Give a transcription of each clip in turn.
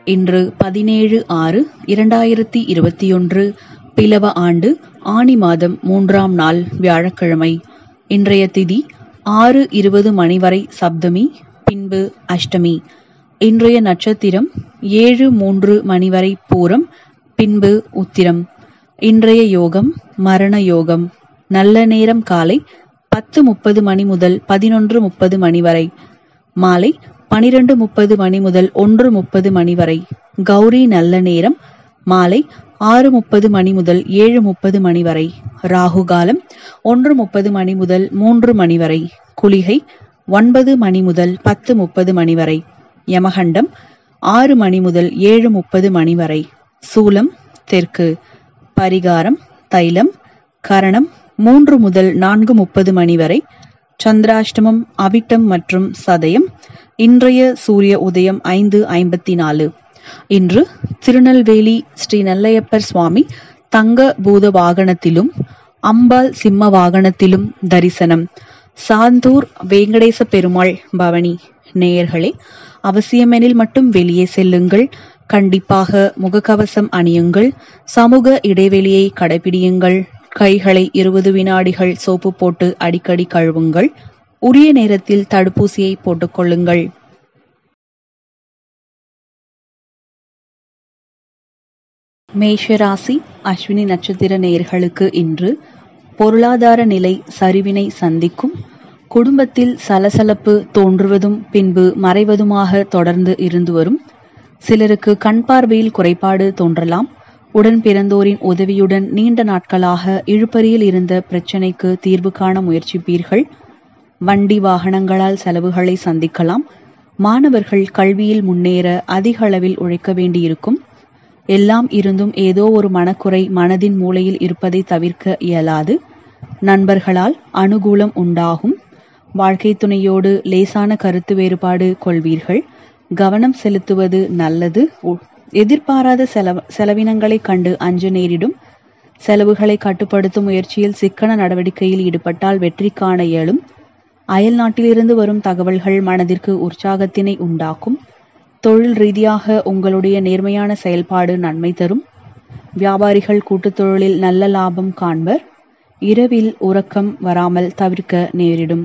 இன்று பதினேழு ஆறு இரண்டாயிரத்தி இருபத்தியொன்று பிலவ ஆண்டு ஆனி மாதம் மூன்றாம் நாள் வியாழக்கிழமை இன்றைய திதி ஆறு இருபது மணி வரை சப்தமி பின்பு அஷ்டமி இன்றைய நட்சத்திரம் ஏழு மூன்று மணி வரை பூரம் பின்பு உத்திரம் இன்றைய யோகம் மரண யோகம் நல்ல நேரம் காலை பத்து முப்பது மணி முதல் பதினொன்று முப்பது மணி வரை மாலை பனிரெண்டு முப்பது மணி முதல் ஒன்று முப்பது மணி வரை கௌரி நல்ல நேரம் மாலை ஆறு முப்பது மணி முதல் ஏழு முப்பது மணி வரை ராகு காலம் ஒன்று முப்பது மணி முதல் மூன்று மணி வரை குளிகை ஒன்பது மணி முதல் பத்து முப்பது மணி வரை யமகண்டம் ஆறு மணி முதல் ஏழு முப்பது மணி வரை சூலம் தெற்கு பரிகாரம் தைலம் கரணம் மூன்று முதல் நான்கு முப்பது மணி வரை சந்திராஷ்டமம் அவிட்டம் மற்றும் சதயம் இன்றைய சூரிய உதயம் ஐந்து ஐம்பத்தி நாலு இன்று திருநெல்வேலி ஸ்ரீ நெல்லையப்பர் சுவாமி தங்க பூத வாகனத்திலும் அம்பாள் சிம்ம வாகனத்திலும் தரிசனம் சாந்தூர் வேங்கடேச பெருமாள் பவனி நேயர்களே அவசியமெனில் மட்டும் வெளியே செல்லுங்கள் கண்டிப்பாக முகக்கவசம் அணியுங்கள் சமூக இடைவெளியை கடைபிடியுங்கள் கைகளை இருபது வினாடிகள் சோப்பு போட்டு அடிக்கடி கழுவுங்கள் உரிய நேரத்தில் தடுப்பூசியை போட்டுக்கொள்ளுங்கள் மேஷராசி அஸ்வினி நட்சத்திர நேயர்களுக்கு இன்று பொருளாதார நிலை சரிவினை சந்திக்கும் குடும்பத்தில் சலசலப்பு தோன்றுவதும் பின்பு மறைவதுமாக தொடர்ந்து இருந்து வரும் சிலருக்கு கண் பார்வையில் குறைபாடு தோன்றலாம் உடன் பிறந்தோரின் உதவியுடன் நீண்ட நாட்களாக இழுபறியில் இருந்த பிரச்சனைக்கு தீர்வு காண முயற்சிப்பீர்கள் வண்டி வாகனங்களால் செலவுகளை சந்திக்கலாம் மாணவர்கள் கல்வியில் முன்னேற அதிக அளவில் உழைக்க வேண்டியிருக்கும் எல்லாம் இருந்தும் ஏதோ ஒரு மனக்குறை மனதின் மூலையில் இருப்பதை தவிர்க்க இயலாது நண்பர்களால் அனுகூலம் உண்டாகும் வாழ்க்கை துணையோடு லேசான கருத்து வேறுபாடு கொள்வீர்கள் கவனம் செலுத்துவது நல்லது எதிர்பாராத செலவு செலவினங்களை கண்டு அஞ்ச நேரிடும் செலவுகளை கட்டுப்படுத்தும் முயற்சியில் சிக்கன நடவடிக்கையில் ஈடுபட்டால் வெற்றி காண இயலும் அயல் நாட்டிலிருந்து வரும் தகவல்கள் மனதிற்கு உற்சாகத்தினை உண்டாக்கும் தொழில் ரீதியாக உங்களுடைய நேர்மையான செயல்பாடு நன்மை தரும் வியாபாரிகள் கூட்டுத் தொழிலில் நல்ல லாபம் காண்பர் இரவில் உறக்கம் வராமல் தவிர்க்க நேரிடும்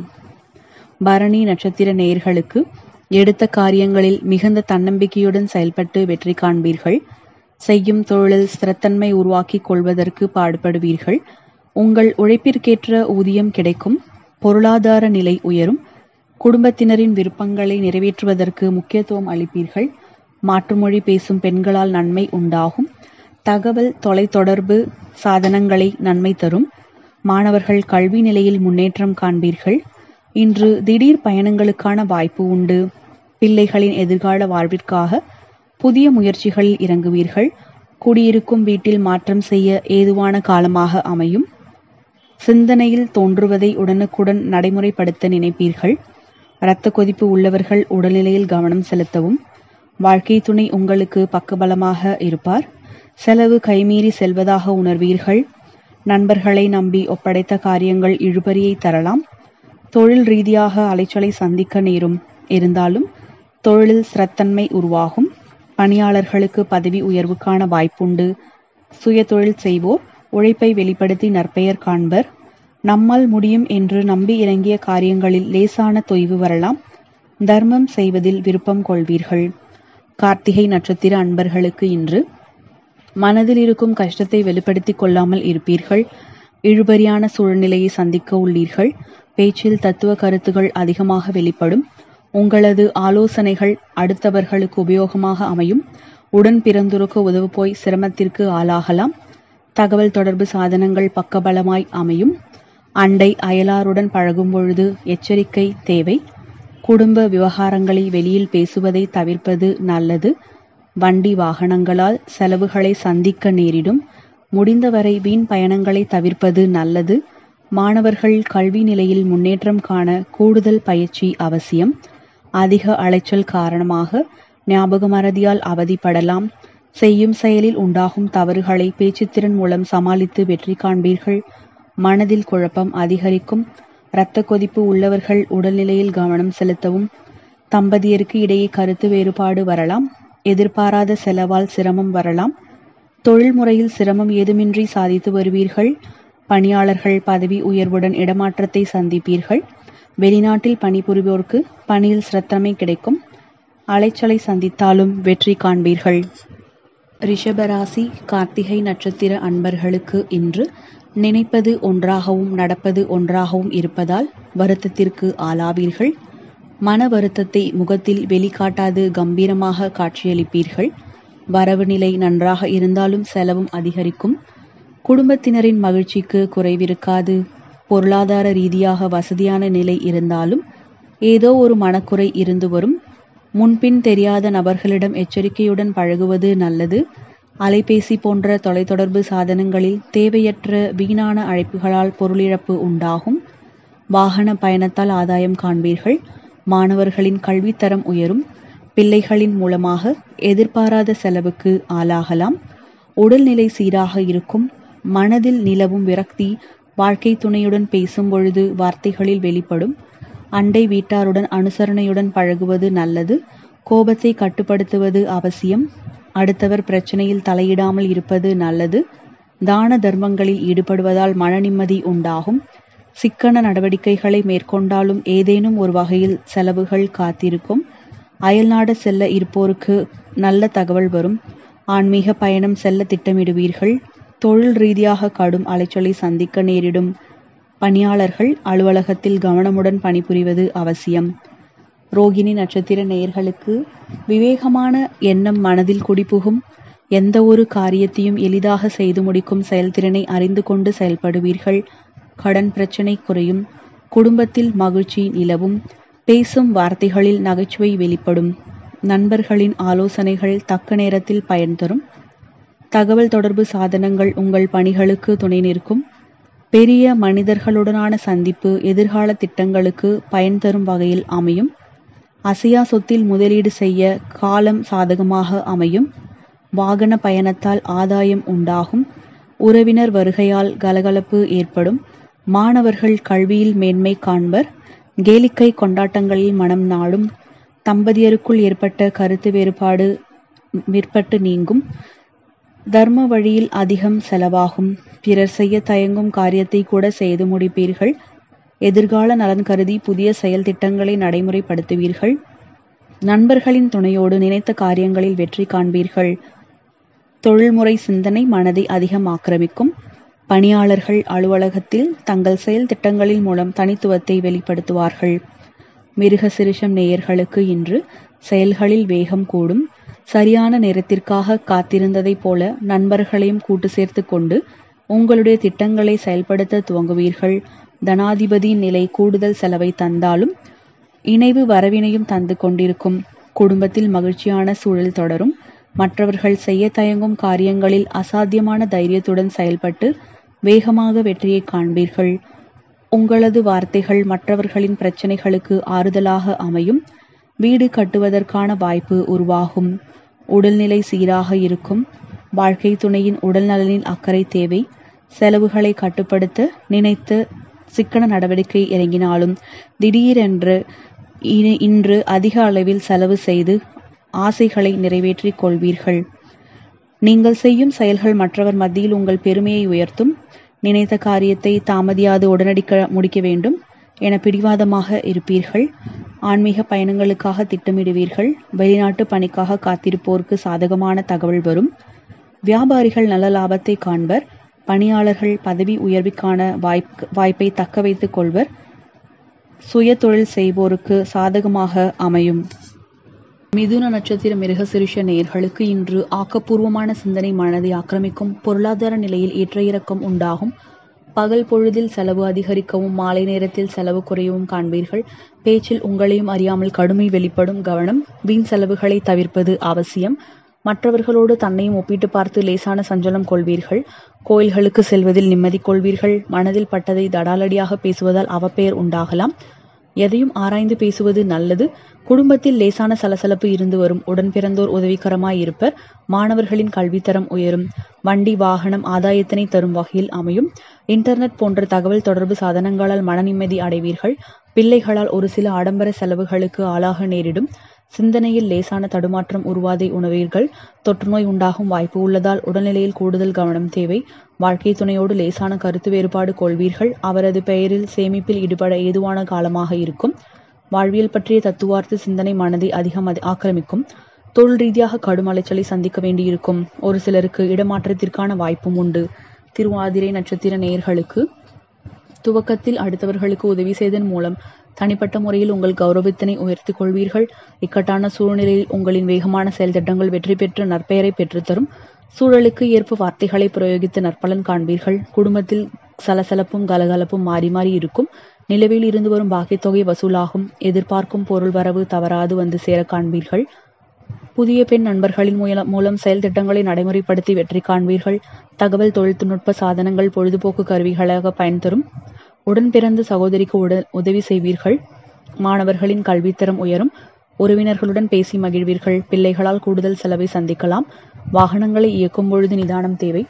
பரணி நட்சத்திர நேயர்களுக்கு எடுத்த காரியங்களில் மிகுந்த தன்னம்பிக்கையுடன் செயல்பட்டு வெற்றி காண்பீர்கள் செய்யும் தொழிலில் ஸ்திரத்தன்மை உருவாக்கி கொள்வதற்கு பாடுபடுவீர்கள் உங்கள் உழைப்பிற்கேற்ற ஊதியம் கிடைக்கும் பொருளாதார நிலை உயரும் குடும்பத்தினரின் விருப்பங்களை நிறைவேற்றுவதற்கு முக்கியத்துவம் அளிப்பீர்கள் மாற்றுமொழி பேசும் பெண்களால் நன்மை உண்டாகும் தகவல் தொலைத்தொடர்பு சாதனங்களை நன்மை தரும் மாணவர்கள் கல்வி நிலையில் முன்னேற்றம் காண்பீர்கள் இன்று திடீர் பயணங்களுக்கான வாய்ப்பு உண்டு பிள்ளைகளின் எதிர்கால வாழ்விற்காக புதிய முயற்சிகளில் இறங்குவீர்கள் குடியிருக்கும் வீட்டில் மாற்றம் செய்ய ஏதுவான காலமாக அமையும் சிந்தனையில் தோன்றுவதை உடனுக்குடன் நடைமுறைப்படுத்த நினைப்பீர்கள் இரத்த கொதிப்பு உள்ளவர்கள் உடல்நிலையில் கவனம் செலுத்தவும் வாழ்க்கை துணை உங்களுக்கு பக்கபலமாக இருப்பார் செலவு கைமீறி செல்வதாக உணர்வீர்கள் நண்பர்களை நம்பி ஒப்படைத்த காரியங்கள் இழுபறியை தரலாம் தொழில் ரீதியாக அலைச்சலை சந்திக்க நேரும் இருந்தாலும் தொழிலில் சிரத்தன்மை உருவாகும் பணியாளர்களுக்கு பதவி உயர்வுக்கான வாய்ப்புண்டு சுய தொழில் செய்வோர் உழைப்பை வெளிப்படுத்தி நற்பெயர் காண்பர் நம்மால் முடியும் என்று நம்பி இறங்கிய காரியங்களில் லேசான தொய்வு வரலாம் தர்மம் செய்வதில் விருப்பம் கொள்வீர்கள் கார்த்திகை நட்சத்திர அன்பர்களுக்கு இன்று மனதில் இருக்கும் கஷ்டத்தை வெளிப்படுத்திக் கொள்ளாமல் இருப்பீர்கள் இழுபறியான சூழ்நிலையை சந்திக்க உள்ளீர்கள் பேச்சில் தத்துவ கருத்துகள் அதிகமாக வெளிப்படும் உங்களது ஆலோசனைகள் அடுத்தவர்களுக்கு உபயோகமாக அமையும் உடன் பிறந்தோருக்கு உதவு போய் சிரமத்திற்கு ஆளாகலாம் தகவல் தொடர்பு சாதனங்கள் பக்கபலமாய் அமையும் அண்டை அயலாருடன் பழகும் பொழுது எச்சரிக்கை தேவை குடும்ப விவகாரங்களை வெளியில் பேசுவதை தவிர்ப்பது நல்லது வண்டி வாகனங்களால் செலவுகளை சந்திக்க நேரிடும் முடிந்தவரை வீண் பயணங்களை தவிர்ப்பது நல்லது மாணவர்கள் கல்வி நிலையில் முன்னேற்றம் காண கூடுதல் பயிற்சி அவசியம் அதிக அலைச்சல் காரணமாக ஞாபக மறதியால் அவதிப்படலாம் செய்யும் செயலில் உண்டாகும் தவறுகளை பேச்சுத்திறன் மூலம் சமாளித்து வெற்றி காண்பீர்கள் மனதில் குழப்பம் அதிகரிக்கும் இரத்த கொதிப்பு உள்ளவர்கள் உடல்நிலையில் கவனம் செலுத்தவும் தம்பதியருக்கு இடையே கருத்து வேறுபாடு வரலாம் எதிர்பாராத செலவால் சிரமம் வரலாம் தொழில் முறையில் சிரமம் ஏதுமின்றி சாதித்து வருவீர்கள் பணியாளர்கள் பதவி உயர்வுடன் இடமாற்றத்தை சந்திப்பீர்கள் வெளிநாட்டில் பணிபுரிவோருக்கு பணியில் சிரத்தமை கிடைக்கும் அலைச்சலை சந்தித்தாலும் வெற்றி காண்பீர்கள் ரிஷபராசி கார்த்திகை நட்சத்திர அன்பர்களுக்கு இன்று நினைப்பது ஒன்றாகவும் நடப்பது ஒன்றாகவும் இருப்பதால் வருத்தத்திற்கு ஆளாவீர்கள் மன வருத்தத்தை முகத்தில் வெளிக்காட்டாது கம்பீரமாக காட்சியளிப்பீர்கள் வரவு நிலை நன்றாக இருந்தாலும் செலவும் அதிகரிக்கும் குடும்பத்தினரின் மகிழ்ச்சிக்கு குறைவிருக்காது பொருளாதார ரீதியாக வசதியான நிலை இருந்தாலும் ஏதோ ஒரு மனக்குறை இருந்து வரும் முன்பின் தெரியாத நபர்களிடம் எச்சரிக்கையுடன் பழகுவது நல்லது அலைபேசி போன்ற தொலைத்தொடர்பு சாதனங்களில் தேவையற்ற வீணான அழைப்புகளால் பொருளிழப்பு உண்டாகும் வாகன பயணத்தால் ஆதாயம் காண்பீர்கள் மாணவர்களின் கல்வித்தரம் உயரும் பிள்ளைகளின் மூலமாக எதிர்பாராத செலவுக்கு ஆளாகலாம் உடல்நிலை சீராக இருக்கும் மனதில் நிலவும் விரக்தி வாழ்க்கை துணையுடன் பேசும் பொழுது வார்த்தைகளில் வெளிப்படும் அண்டை வீட்டாருடன் அனுசரணையுடன் பழகுவது நல்லது கோபத்தை கட்டுப்படுத்துவது அவசியம் அடுத்தவர் பிரச்சனையில் தலையிடாமல் இருப்பது நல்லது தான தர்மங்களில் ஈடுபடுவதால் மன நிம்மதி உண்டாகும் சிக்கன நடவடிக்கைகளை மேற்கொண்டாலும் ஏதேனும் ஒரு வகையில் செலவுகள் காத்திருக்கும் அயல்நாடு செல்ல இருப்போருக்கு நல்ல தகவல் வரும் ஆன்மீக பயணம் செல்ல திட்டமிடுவீர்கள் தொழில் ரீதியாக கடும் அலைச்சலை சந்திக்க நேரிடும் பணியாளர்கள் அலுவலகத்தில் கவனமுடன் பணிபுரிவது அவசியம் ரோகிணி நட்சத்திர நேயர்களுக்கு விவேகமான எண்ணம் மனதில் குடிபுகும் எந்த ஒரு காரியத்தையும் எளிதாக செய்து முடிக்கும் செயல்திறனை அறிந்து கொண்டு செயல்படுவீர்கள் கடன் பிரச்சனை குறையும் குடும்பத்தில் மகிழ்ச்சி நிலவும் பேசும் வார்த்தைகளில் நகைச்சுவை வெளிப்படும் நண்பர்களின் ஆலோசனைகள் தக்க நேரத்தில் பயன் தரும் தகவல் தொடர்பு சாதனங்கள் உங்கள் பணிகளுக்கு துணை நிற்கும் பெரிய மனிதர்களுடனான சந்திப்பு எதிர்கால திட்டங்களுக்கு பயன் தரும் வகையில் அமையும் அசையா சொத்தில் முதலீடு செய்ய காலம் சாதகமாக அமையும் வாகன பயணத்தால் ஆதாயம் உண்டாகும் உறவினர் வருகையால் கலகலப்பு ஏற்படும் மாணவர்கள் கல்வியில் மேன்மை காண்பர் கேளிக்கை கொண்டாட்டங்களில் மனம் நாடும் தம்பதியருக்குள் ஏற்பட்ட கருத்து வேறுபாடு மேற்பட்டு நீங்கும் தர்ம வழியில் அதிகம் செலவாகும் பிறர் செய்ய தயங்கும் காரியத்தை கூட செய்து முடிப்பீர்கள் எதிர்கால நலன் கருதி புதிய செயல் திட்டங்களை நடைமுறைப்படுத்துவீர்கள் நண்பர்களின் துணையோடு நினைத்த காரியங்களில் வெற்றி காண்பீர்கள் தொழில்முறை சிந்தனை மனதை அதிகம் ஆக்கிரமிக்கும் பணியாளர்கள் அலுவலகத்தில் தங்கள் செயல் திட்டங்களின் மூலம் தனித்துவத்தை வெளிப்படுத்துவார்கள் மிருக சிறுஷம் நேயர்களுக்கு இன்று செயல்களில் வேகம் கூடும் சரியான நேரத்திற்காக காத்திருந்ததைப் போல நண்பர்களையும் கூட்டு சேர்த்து கொண்டு உங்களுடைய திட்டங்களை செயல்படுத்த துவங்குவீர்கள் தனாதிபதியின் நிலை கூடுதல் செலவை தந்தாலும் இணைவு வரவினையும் தந்து கொண்டிருக்கும் குடும்பத்தில் மகிழ்ச்சியான சூழல் தொடரும் மற்றவர்கள் செய்ய தயங்கும் காரியங்களில் அசாத்தியமான தைரியத்துடன் செயல்பட்டு வேகமாக வெற்றியை காண்பீர்கள் உங்களது வார்த்தைகள் மற்றவர்களின் பிரச்சனைகளுக்கு ஆறுதலாக அமையும் வீடு கட்டுவதற்கான வாய்ப்பு உருவாகும் உடல்நிலை சீராக இருக்கும் வாழ்க்கை துணையின் உடல் நலனில் அக்கறை தேவை செலவுகளை கட்டுப்படுத்த நினைத்து சிக்கன நடவடிக்கை இறங்கினாலும் திடீரென்று இ- இன்று அதிக அளவில் செலவு செய்து ஆசைகளை நிறைவேற்றிக் கொள்வீர்கள் நீங்கள் செய்யும் செயல்கள் மற்றவர் மத்தியில் உங்கள் பெருமையை உயர்த்தும் நினைத்த காரியத்தை தாமதியாது உடனடிக்க முடிக்க வேண்டும் என பிடிவாதமாக இருப்பீர்கள் ஆன்மீக பயணங்களுக்காக திட்டமிடுவீர்கள் வெளிநாட்டு பணிக்காக காத்திருப்போருக்கு சாதகமான தகவல் வரும் வியாபாரிகள் நல்ல லாபத்தை காண்பர் பணியாளர்கள் பதவி உயர்வுக்கான வாய்ப் வாய்ப்பை தக்க வைத்துக் கொள்வர் சுய தொழில் செய்வோருக்கு சாதகமாக அமையும் மிதுன நட்சத்திர மிருகசிருஷ நேயர்களுக்கு இன்று ஆக்கப்பூர்வமான சிந்தனை மனதை ஆக்கிரமிக்கும் பொருளாதார நிலையில் ஏற்ற இறக்கம் உண்டாகும் பகல் பொழுதில் செலவு அதிகரிக்கவும் மாலை நேரத்தில் செலவு குறையவும் காண்பீர்கள் பேச்சில் உங்களையும் அறியாமல் கடுமை வெளிப்படும் கவனம் வீண் செலவுகளை தவிர்ப்பது அவசியம் மற்றவர்களோடு தன்னையும் ஒப்பிட்டு பார்த்து லேசான சஞ்சலம் கொள்வீர்கள் கோயில்களுக்கு செல்வதில் நிம்மதி கொள்வீர்கள் மனதில் பட்டதை தடாலடியாக பேசுவதால் அவப்பெயர் உண்டாகலாம் எதையும் ஆராய்ந்து பேசுவது நல்லது குடும்பத்தில் லேசான சலசலப்பு இருந்து வரும் உடன் பிறந்தோர் உதவிகரமாய் இருப்பர் மாணவர்களின் கல்வித்தரம் உயரும் வண்டி வாகனம் ஆதாயத்தினை தரும் வகையில் அமையும் இன்டர்நெட் போன்ற தகவல் தொடர்பு சாதனங்களால் மன நிம்மதி அடைவீர்கள் பிள்ளைகளால் ஒரு சில ஆடம்பர செலவுகளுக்கு ஆளாக நேரிடும் சிந்தனையில் லேசான தடுமாற்றம் உருவாதை உணவீர்கள் தொற்றுநோய் உண்டாகும் வாய்ப்பு உள்ளதால் உடல்நிலையில் கூடுதல் கவனம் தேவை வாழ்க்கை துணையோடு லேசான கருத்து வேறுபாடு கொள்வீர்கள் அவரது பெயரில் சேமிப்பில் ஈடுபட ஏதுவான காலமாக இருக்கும் வாழ்வியல் பற்றிய தத்துவார்த்த சிந்தனை மனதை அதிகம் ஆக்கிரமிக்கும் தொழில் ரீதியாக கடும் அலைச்சலை சந்திக்க வேண்டியிருக்கும் ஒரு சிலருக்கு இடமாற்றத்திற்கான வாய்ப்பும் உண்டு திருவாதிரை நட்சத்திர நேயர்களுக்கு துவக்கத்தில் அடுத்தவர்களுக்கு உதவி செய்ததன் மூலம் தனிப்பட்ட முறையில் உங்கள் கௌரவத்தினை உயர்த்திக் கொள்வீர்கள் இக்கட்டான சூழ்நிலையில் உங்களின் வேகமான செயல் திட்டங்கள் வெற்றி பெற்று நற்பெயரை பெற்றுத்தரும் சூழலுக்கு ஏற்ப வார்த்தைகளை பிரயோகித்து நற்பலன் காண்பீர்கள் குடும்பத்தில் சலசலப்பும் கலகலப்பும் மாறி மாறி இருக்கும் நிலவில் இருந்து வரும் பாக்கித் தொகை வசூலாகும் எதிர்பார்க்கும் பொருள் வரவு தவறாது வந்து சேர காண்பீர்கள் புதிய பெண் நண்பர்களின் மூலம் மூலம் செயல் திட்டங்களை நடைமுறைப்படுத்தி வெற்றி காண்பீர்கள் தகவல் தொழில்நுட்ப சாதனங்கள் பொழுதுபோக்கு கருவிகளாக பயன் தரும் உடன் பிறந்த சகோதரிக்கு உட- உதவி செய்வீர்கள் மாணவர்களின் கல்வித்தரம் உயரும் உறவினர்களுடன் பேசி மகிழ்வீர்கள் பிள்ளைகளால் கூடுதல் செலவை சந்திக்கலாம் வாகனங்களை இயக்கும் பொழுது நிதானம் தேவை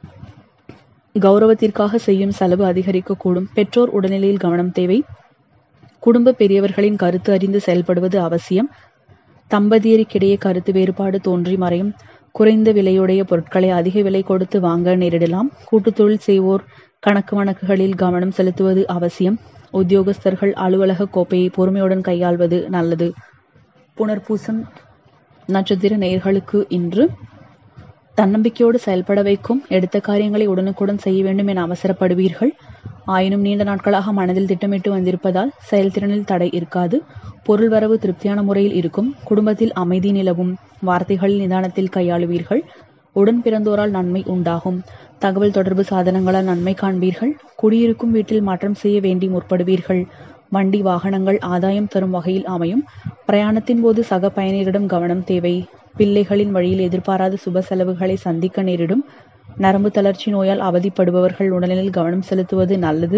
கௌரவத்திற்காக செய்யும் செலவு அதிகரிக்கக்கூடும் பெற்றோர் உடல்நிலையில் கவனம் தேவை குடும்ப பெரியவர்களின் கருத்து அறிந்து செயல்படுவது அவசியம் தம்பதியருக்கிடையே கருத்து வேறுபாடு தோன்றி மறையும் குறைந்த விலையுடைய பொருட்களை அதிக விலை கொடுத்து வாங்க நேரிடலாம் கூட்டுத் தொழில் செய்வோர் கணக்கு வழக்குகளில் கவனம் செலுத்துவது அவசியம் உத்தியோகஸ்தர்கள் அலுவலக கோப்பையை பொறுமையுடன் கையாள்வது நல்லது புனர்பூசம் நட்சத்திர நேயர்களுக்கு இன்று தன்னம்பிக்கையோடு செயல்பட வைக்கும் எடுத்த காரியங்களை உடனுக்குடன் செய்ய வேண்டும் என அவசரப்படுவீர்கள் ஆயினும் நீண்ட நாட்களாக மனதில் திட்டமிட்டு வந்திருப்பதால் செயல்திறனில் தடை இருக்காது பொருள் வரவு திருப்தியான முறையில் இருக்கும் குடும்பத்தில் அமைதி நிலவும் வார்த்தைகளில் நிதானத்தில் கையாளுவீர்கள் உடன் பிறந்தோரால் நன்மை உண்டாகும் தகவல் தொடர்பு சாதனங்களால் நன்மை காண்பீர்கள் குடியிருக்கும் வீட்டில் மாற்றம் செய்ய வேண்டி முற்படுவீர்கள் வண்டி வாகனங்கள் ஆதாயம் தரும் வகையில் அமையும் பிரயாணத்தின் போது சக பயணியரிடம் கவனம் தேவை பிள்ளைகளின் வழியில் எதிர்பாராத சுப செலவுகளை சந்திக்க நேரிடும் நரம்பு தளர்ச்சி நோயால் அவதிப்படுபவர்கள் உடல்நிலையில் கவனம் செலுத்துவது நல்லது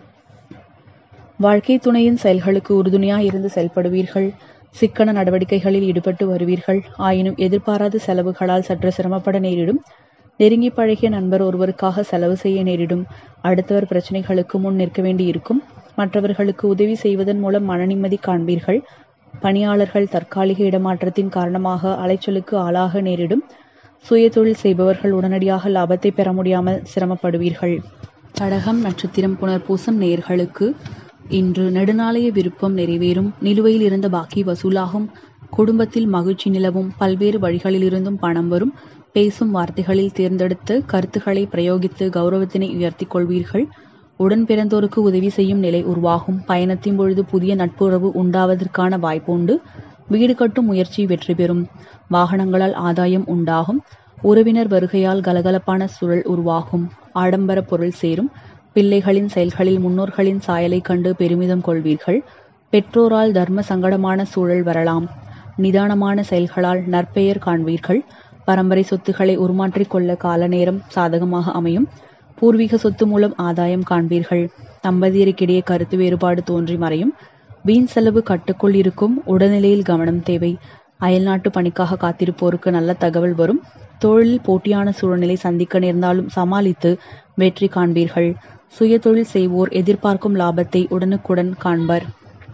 வாழ்க்கை துணையின் செயல்களுக்கு உறுதுணையாய் இருந்து செயல்படுவீர்கள் சிக்கன நடவடிக்கைகளில் ஈடுபட்டு வருவீர்கள் ஆயினும் எதிர்பாராத செலவுகளால் சற்று சிரமப்பட நேரிடும் நெருங்கி பழகிய நண்பர் ஒருவருக்காக செலவு செய்ய நேரிடும் அடுத்தவர் பிரச்சனைகளுக்கு முன் நிற்க வேண்டியிருக்கும் மற்றவர்களுக்கு உதவி செய்வதன் மூலம் மன நிம்மதி காண்பீர்கள் பணியாளர்கள் தற்காலிக இடமாற்றத்தின் காரணமாக அலைச்சலுக்கு ஆளாக நேரிடும் சுய தொழில் செய்பவர்கள் உடனடியாக லாபத்தை பெற முடியாமல் சிரமப்படுவீர்கள் கடகம் நட்சத்திரம் புனர்பூசம் நேர்களுக்கு இன்று நெடுநாளைய விருப்பம் நிறைவேறும் நிலுவையில் இருந்த பாக்கி வசூலாகும் குடும்பத்தில் மகிழ்ச்சி நிலவும் பல்வேறு வழிகளிலிருந்தும் பணம் வரும் பேசும் வார்த்தைகளில் தேர்ந்தெடுத்து கருத்துக்களை பிரயோகித்து கௌரவத்தினை உயர்த்திக் கொள்வீர்கள் உடன் பிறந்தோருக்கு உதவி செய்யும் நிலை உருவாகும் பயணத்தின் பொழுது புதிய நட்புறவு உண்டாவதற்கான வாய்ப்பு உண்டு வீடு கட்டும் முயற்சி வெற்றி பெறும் வாகனங்களால் ஆதாயம் உண்டாகும் உறவினர் வருகையால் கலகலப்பான சூழல் உருவாகும் ஆடம்பர பொருள் சேரும் பிள்ளைகளின் செயல்களில் முன்னோர்களின் சாயலை கண்டு பெருமிதம் கொள்வீர்கள் பெற்றோரால் தர்ம சங்கடமான சூழல் வரலாம் நிதானமான செயல்களால் நற்பெயர் காண்பீர்கள் பரம்பரை சொத்துக்களை உருமாற்றிக் கொள்ள கால நேரம் சாதகமாக அமையும் பூர்வீக சொத்து மூலம் ஆதாயம் காண்பீர்கள் தம்பதியருக்கிடையே கருத்து வேறுபாடு தோன்றி மறையும் வீண் செலவு கட்டுக்குள் இருக்கும் உடல்நிலையில் கவனம் தேவை அயல்நாட்டு பணிக்காக காத்திருப்போருக்கு நல்ல தகவல் வரும் தொழிலில் போட்டியான சூழ்நிலை சந்திக்க நேர்ந்தாலும் சமாளித்து வெற்றி காண்பீர்கள் சுய தொழில் செய்வோர் எதிர்பார்க்கும் லாபத்தை உடனுக்குடன் காண்பர்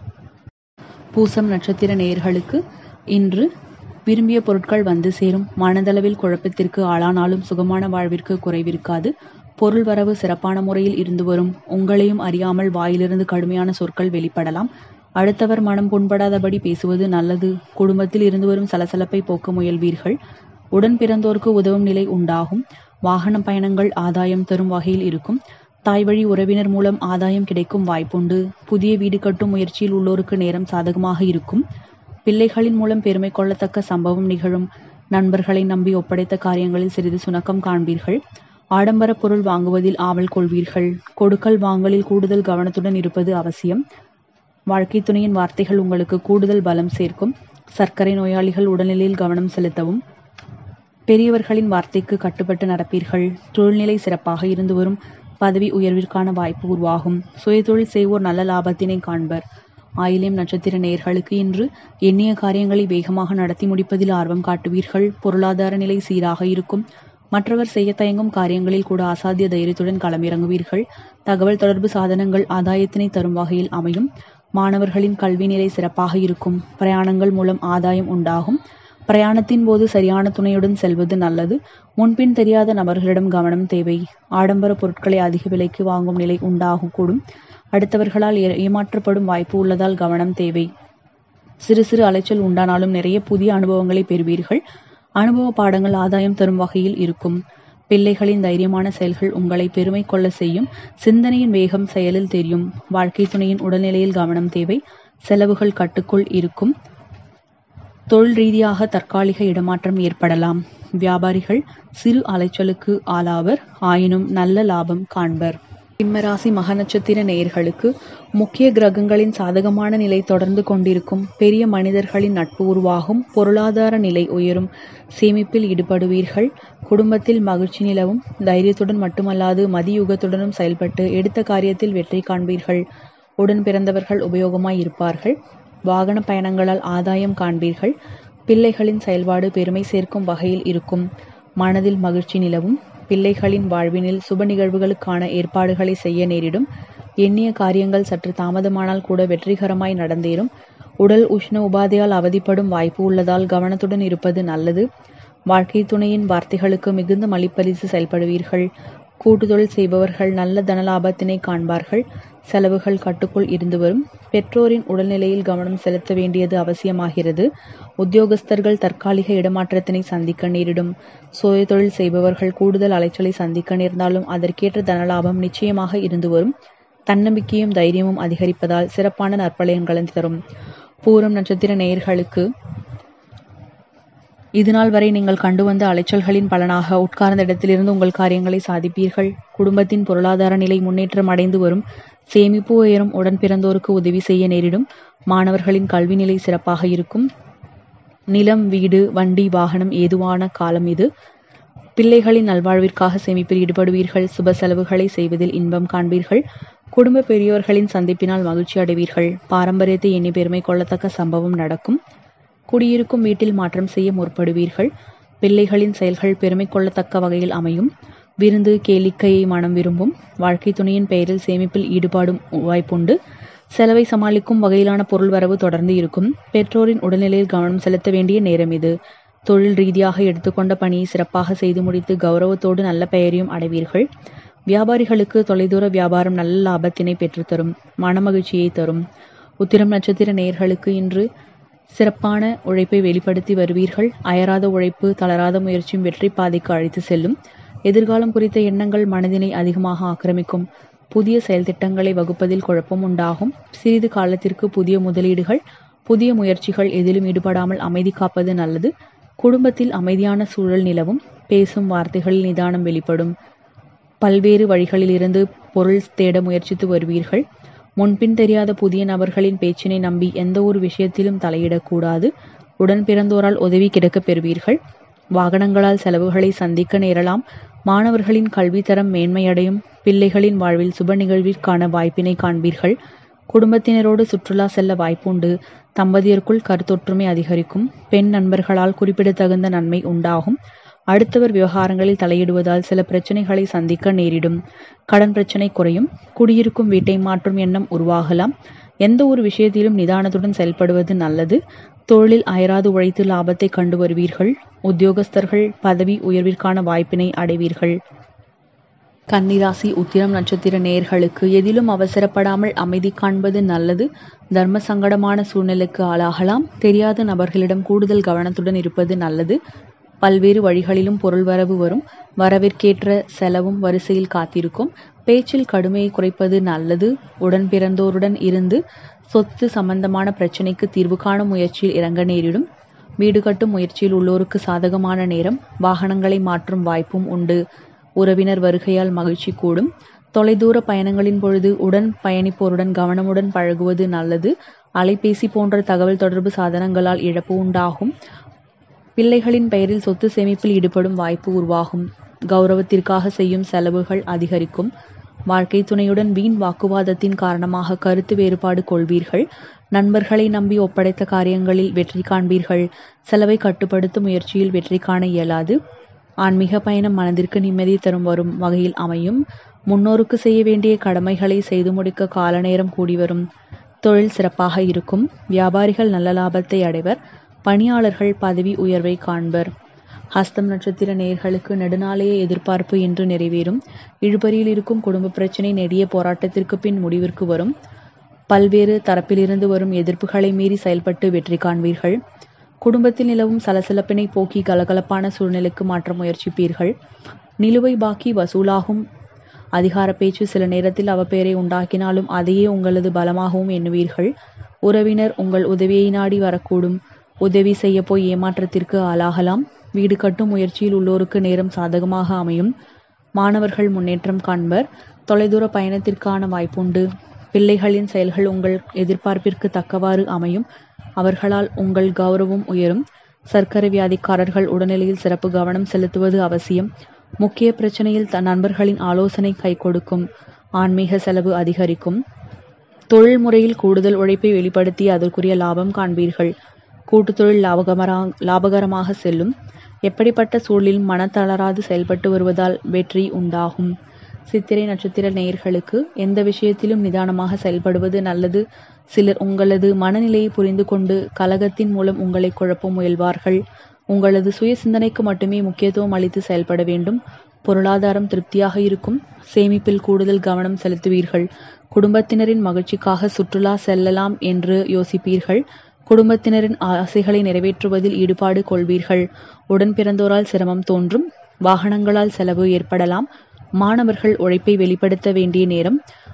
பூசம் நட்சத்திர நேயர்களுக்கு இன்று விரும்பிய பொருட்கள் வந்து சேரும் மனதளவில் குழப்பத்திற்கு ஆளானாலும் சுகமான வாழ்விற்கு குறைவிருக்காது பொருள் வரவு சிறப்பான முறையில் இருந்து வரும் உங்களையும் அறியாமல் வாயிலிருந்து கடுமையான சொற்கள் வெளிப்படலாம் அடுத்தவர் மனம் புண்படாதபடி பேசுவது நல்லது குடும்பத்தில் இருந்து வரும் சலசலப்பை போக்க முயல்வீர்கள் உடன் பிறந்தோருக்கு உதவும் நிலை உண்டாகும் வாகன பயணங்கள் ஆதாயம் தரும் வகையில் இருக்கும் தாய் வழி உறவினர் மூலம் ஆதாயம் கிடைக்கும் வாய்ப்புண்டு புதிய வீடு கட்டும் முயற்சியில் உள்ளோருக்கு நேரம் சாதகமாக இருக்கும் பிள்ளைகளின் மூலம் பெருமை கொள்ளத்தக்க சம்பவம் நிகழும் நண்பர்களை நம்பி ஒப்படைத்த காரியங்களில் சிறிது சுணக்கம் காண்பீர்கள் ஆடம்பர பொருள் வாங்குவதில் ஆவல் கொள்வீர்கள் கொடுக்கல் வாங்கலில் கூடுதல் கவனத்துடன் இருப்பது அவசியம் வாழ்க்கை துணையின் வார்த்தைகள் உங்களுக்கு கூடுதல் பலம் சேர்க்கும் சர்க்கரை நோயாளிகள் உடல்நிலையில் கவனம் செலுத்தவும் பெரியவர்களின் வார்த்தைக்கு கட்டுப்பட்டு நடப்பீர்கள் தொழில்நிலை சிறப்பாக இருந்து வரும் பதவி உயர்விற்கான வாய்ப்பு உருவாகும் சுயதொழில் செய்வோர் நல்ல லாபத்தினை காண்பர் ஆயிலியம் நட்சத்திர நேயர்களுக்கு இன்று எண்ணிய காரியங்களை வேகமாக நடத்தி முடிப்பதில் ஆர்வம் காட்டுவீர்கள் பொருளாதார நிலை சீராக இருக்கும் மற்றவர் செய்ய தயங்கும் காரியங்களில் கூட அசாத்திய தைரியத்துடன் களமிறங்குவீர்கள் தகவல் தொடர்பு சாதனங்கள் ஆதாயத்தினை தரும் வகையில் அமையும் மாணவர்களின் கல்வி நிலை சிறப்பாக இருக்கும் பிரயாணங்கள் மூலம் ஆதாயம் உண்டாகும் பிரயாணத்தின் போது சரியான துணையுடன் செல்வது நல்லது முன்பின் தெரியாத நபர்களிடம் கவனம் தேவை ஆடம்பர பொருட்களை அதிக விலைக்கு வாங்கும் நிலை உண்டாகக்கூடும் அடுத்தவர்களால் ஏமாற்றப்படும் வாய்ப்பு உள்ளதால் கவனம் தேவை சிறு சிறு அலைச்சல் உண்டானாலும் நிறைய புதிய அனுபவங்களை பெறுவீர்கள் அனுபவ பாடங்கள் ஆதாயம் தரும் வகையில் இருக்கும் பிள்ளைகளின் தைரியமான செயல்கள் உங்களை பெருமை கொள்ள செய்யும் சிந்தனையின் வேகம் செயலில் தெரியும் வாழ்க்கை துணையின் உடல்நிலையில் கவனம் தேவை செலவுகள் கட்டுக்குள் இருக்கும் தொழில் ரீதியாக தற்காலிக இடமாற்றம் ஏற்படலாம் வியாபாரிகள் சிறு அலைச்சலுக்கு ஆளாவர் ஆயினும் நல்ல லாபம் காண்பர் சிம்மராசி மக நட்சத்திர நேயர்களுக்கு முக்கிய கிரகங்களின் சாதகமான நிலை தொடர்ந்து கொண்டிருக்கும் பெரிய மனிதர்களின் நட்பு உருவாகும் பொருளாதார நிலை உயரும் சேமிப்பில் ஈடுபடுவீர்கள் குடும்பத்தில் மகிழ்ச்சி நிலவும் தைரியத்துடன் மட்டுமல்லாது மதியுகத்துடனும் செயல்பட்டு எடுத்த காரியத்தில் வெற்றி காண்பீர்கள் உடன் பிறந்தவர்கள் உபயோகமாய் இருப்பார்கள் வாகன பயணங்களால் ஆதாயம் காண்பீர்கள் பிள்ளைகளின் செயல்பாடு பெருமை சேர்க்கும் வகையில் இருக்கும் மனதில் மகிழ்ச்சி நிலவும் பிள்ளைகளின் வாழ்வினில் சுப நிகழ்வுகளுக்கான ஏற்பாடுகளை செய்ய நேரிடும் எண்ணிய காரியங்கள் சற்று தாமதமானால் கூட வெற்றிகரமாய் நடந்தேறும் உடல் உஷ்ண உபாதையால் அவதிப்படும் வாய்ப்பு உள்ளதால் கவனத்துடன் இருப்பது நல்லது வாழ்க்கை துணையின் வார்த்தைகளுக்கு மிகுந்த மலிப்பளித்து செயல்படுவீர்கள் கூட்டுதொழில் செய்பவர்கள் நல்ல தனலாபத்தினை காண்பார்கள் செலவுகள் கட்டுக்குள் இருந்து வரும் பெற்றோரின் உடல்நிலையில் கவனம் செலுத்த வேண்டியது அவசியமாகிறது உத்தியோகஸ்தர்கள் தற்காலிக இடமாற்றத்தினை சந்திக்க நேரிடும் சுய தொழில் செய்பவர்கள் கூடுதல் அலைச்சலை சந்திக்க நேர்ந்தாலும் அதற்கேற்ற தனலாபம் நிச்சயமாக இருந்து வரும் தன்னம்பிக்கையும் தைரியமும் அதிகரிப்பதால் சிறப்பான நற்பலன்களை தரும் பூரம் நட்சத்திர நேயர்களுக்கு இதுநாள் வரை நீங்கள் கண்டு வந்த அலைச்சல்களின் பலனாக உட்கார்ந்த இடத்திலிருந்து உங்கள் காரியங்களை சாதிப்பீர்கள் குடும்பத்தின் பொருளாதார நிலை முன்னேற்றம் அடைந்து வரும் சேமிப்பு உயரும் உடன் பிறந்தோருக்கு உதவி செய்ய நேரிடும் மாணவர்களின் கல்வி நிலை சிறப்பாக இருக்கும் நிலம் வீடு வண்டி வாகனம் ஏதுவான காலம் இது பிள்ளைகளின் நல்வாழ்விற்காக சேமிப்பில் ஈடுபடுவீர்கள் சுப செலவுகளை செய்வதில் இன்பம் காண்பீர்கள் குடும்ப பெரியோர்களின் சந்திப்பினால் மகிழ்ச்சி அடைவீர்கள் பாரம்பரியத்தை எண்ணி பெருமை கொள்ளத்தக்க சம்பவம் நடக்கும் குடியிருக்கும் வீட்டில் மாற்றம் செய்ய முற்படுவீர்கள் பிள்ளைகளின் செயல்கள் பெருமை கொள்ளத்தக்க வகையில் அமையும் விருந்து கேளிக்கையை மனம் விரும்பும் வாழ்க்கை துணையின் பெயரில் சேமிப்பில் ஈடுபாடும் வாய்ப்புண்டு செலவை சமாளிக்கும் வகையிலான பொருள் வரவு தொடர்ந்து இருக்கும் பெற்றோரின் உடல்நிலையில் கவனம் செலுத்த வேண்டிய நேரம் இது தொழில் ரீதியாக எடுத்துக்கொண்ட பணியை சிறப்பாக செய்து முடித்து கௌரவத்தோடு நல்ல பெயரையும் அடைவீர்கள் வியாபாரிகளுக்கு தொலைதூர வியாபாரம் நல்ல லாபத்தினை பெற்றுத்தரும் மனமகிழ்ச்சியை தரும் உத்திரம் நட்சத்திர நேயர்களுக்கு இன்று சிறப்பான உழைப்பை வெளிப்படுத்தி வருவீர்கள் அயராத உழைப்பு தளராத முயற்சியும் வெற்றி பாதைக்கு அழைத்து செல்லும் எதிர்காலம் குறித்த எண்ணங்கள் மனதினை அதிகமாக ஆக்கிரமிக்கும் புதிய செயல் திட்டங்களை வகுப்பதில் குழப்பம் உண்டாகும் சிறிது காலத்திற்கு புதிய முதலீடுகள் புதிய முயற்சிகள் எதிலும் ஈடுபடாமல் அமைதி காப்பது நல்லது குடும்பத்தில் அமைதியான சூழல் நிலவும் பேசும் வார்த்தைகளில் நிதானம் வெளிப்படும் பல்வேறு வழிகளிலிருந்து பொருள் தேட முயற்சித்து வருவீர்கள் முன்பின் தெரியாத புதிய நபர்களின் பேச்சினை நம்பி எந்த ஒரு விஷயத்திலும் தலையிடக்கூடாது உடன் பிறந்தோரால் உதவி கிடைக்கப் பெறுவீர்கள் வாகனங்களால் செலவுகளை சந்திக்க நேரலாம் மாணவர்களின் கல்வித்தரம் மேன்மையடையும் பிள்ளைகளின் வாழ்வில் சுப நிகழ்விற்கான வாய்ப்பினை காண்பீர்கள் குடும்பத்தினரோடு சுற்றுலா செல்ல வாய்ப்புண்டு தம்பதியருக்குள் கருத்தொற்றுமை அதிகரிக்கும் பெண் நண்பர்களால் குறிப்பிடத்தகுந்த நன்மை உண்டாகும் அடுத்தவர் விவகாரங்களில் தலையிடுவதால் சில பிரச்சனைகளை சந்திக்க நேரிடும் கடன் பிரச்சனை குறையும் குடியிருக்கும் வீட்டை மாற்றும் எண்ணம் உருவாகலாம் எந்த ஒரு விஷயத்திலும் நிதானத்துடன் செயல்படுவது நல்லது தொழிலில் அயராது உழைத்து லாபத்தை கண்டு வருவீர்கள் உத்தியோகஸ்தர்கள் பதவி உயர்விற்கான வாய்ப்பினை அடைவீர்கள் கன்னிராசி உத்திரம் நட்சத்திர நேயர்களுக்கு எதிலும் அவசரப்படாமல் அமைதி காண்பது நல்லது தர்ம சங்கடமான சூழ்நிலைக்கு ஆளாகலாம் தெரியாத நபர்களிடம் கூடுதல் கவனத்துடன் இருப்பது நல்லது பல்வேறு வழிகளிலும் பொருள் வரவு வரும் வரவிற்கேற்ற செலவும் வரிசையில் காத்திருக்கும் பேச்சில் கடுமையை குறைப்பது நல்லது உடன் பிறந்தோருடன் இருந்து சொத்து சம்பந்தமான பிரச்சனைக்கு தீர்வு காணும் முயற்சியில் இறங்க நேரிடும் வீடு கட்டும் முயற்சியில் உள்ளோருக்கு சாதகமான நேரம் வாகனங்களை மாற்றும் வாய்ப்பும் உண்டு உறவினர் வருகையால் மகிழ்ச்சி கூடும் தொலைதூர பயணங்களின் பொழுது உடன் பயணிப்போருடன் கவனமுடன் பழகுவது நல்லது அலைபேசி போன்ற தகவல் தொடர்பு சாதனங்களால் இழப்பு உண்டாகும் பிள்ளைகளின் பெயரில் சொத்து சேமிப்பில் ஈடுபடும் வாய்ப்பு உருவாகும் கௌரவத்திற்காக செய்யும் செலவுகள் அதிகரிக்கும் வாழ்க்கை துணையுடன் வீண் வாக்குவாதத்தின் காரணமாக கருத்து வேறுபாடு கொள்வீர்கள் நண்பர்களை நம்பி ஒப்படைத்த காரியங்களில் வெற்றி காண்பீர்கள் செலவை கட்டுப்படுத்தும் முயற்சியில் வெற்றி காண இயலாது ஆன்மீக பயணம் மனதிற்கு நிம்மதி தரும் வரும் வகையில் அமையும் முன்னோருக்கு செய்ய வேண்டிய கடமைகளை செய்து முடிக்க கால நேரம் கூடி வரும் தொழில் சிறப்பாக இருக்கும் வியாபாரிகள் நல்ல லாபத்தை அடைவர் பணியாளர்கள் பதவி உயர்வை காண்பர் ஹஸ்தம் நட்சத்திர நேர்களுக்கு நெடுநாளைய எதிர்பார்ப்பு இன்று நிறைவேறும் இழுபறியில் இருக்கும் குடும்ப பிரச்சனை நெடிய போராட்டத்திற்கு பின் முடிவிற்கு வரும் பல்வேறு தரப்பிலிருந்து வரும் எதிர்ப்புகளை மீறி செயல்பட்டு வெற்றி காண்பீர்கள் குடும்பத்தில் நிலவும் சலசலப்பினை போக்கி கலகலப்பான சூழ்நிலைக்கு மாற்ற முயற்சிப்பீர்கள் நிலுவை பாக்கி வசூலாகும் அதிகார பேச்சு சில நேரத்தில் அவப்பெயரை உண்டாக்கினாலும் அதையே உங்களது பலமாகவும் எண்ணுவீர்கள் உறவினர் உங்கள் உதவியை நாடி வரக்கூடும் உதவி செய்ய போய் ஏமாற்றத்திற்கு ஆளாகலாம் வீடு கட்டும் முயற்சியில் உள்ளோருக்கு நேரம் சாதகமாக அமையும் மாணவர்கள் முன்னேற்றம் காண்பர் தொலைதூர பயணத்திற்கான வாய்ப்புண்டு பிள்ளைகளின் செயல்கள் உங்கள் எதிர்பார்ப்பிற்கு தக்கவாறு அமையும் அவர்களால் உங்கள் கௌரவம் உயரும் சர்க்கரை வியாதிக்காரர்கள் உடல்நிலையில் சிறப்பு கவனம் செலுத்துவது அவசியம் முக்கிய பிரச்சனையில் தன் நண்பர்களின் ஆலோசனை கை கொடுக்கும் ஆன்மீக செலவு அதிகரிக்கும் தொழில் முறையில் கூடுதல் உழைப்பை வெளிப்படுத்தி அதற்குரிய லாபம் காண்பீர்கள் கூட்டுத் தொழில் லாபகமரா லாபகரமாக செல்லும் எப்படிப்பட்ட சூழலிலும் மனத்தளராது செயல்பட்டு வருவதால் வெற்றி உண்டாகும் சித்திரை நட்சத்திர நேயர்களுக்கு எந்த விஷயத்திலும் நிதானமாக செயல்படுவது நல்லது சிலர் உங்களது மனநிலையை புரிந்து கொண்டு கலகத்தின் மூலம் உங்களை குழப்ப முயல்வார்கள் உங்களது சுய சிந்தனைக்கு மட்டுமே முக்கியத்துவம் அளித்து செயல்பட வேண்டும் பொருளாதாரம் திருப்தியாக இருக்கும் சேமிப்பில் கூடுதல் கவனம் செலுத்துவீர்கள் குடும்பத்தினரின் மகிழ்ச்சிக்காக சுற்றுலா செல்லலாம் என்று யோசிப்பீர்கள் குடும்பத்தினரின் ஆசைகளை நிறைவேற்றுவதில் ஈடுபாடு கொள்வீர்கள் உடன் பிறந்தோரால் சிரமம் தோன்றும் வாகனங்களால் செலவு ஏற்படலாம் மாணவர்கள் உழைப்பை வெளிப்படுத்த வேண்டிய நேரம்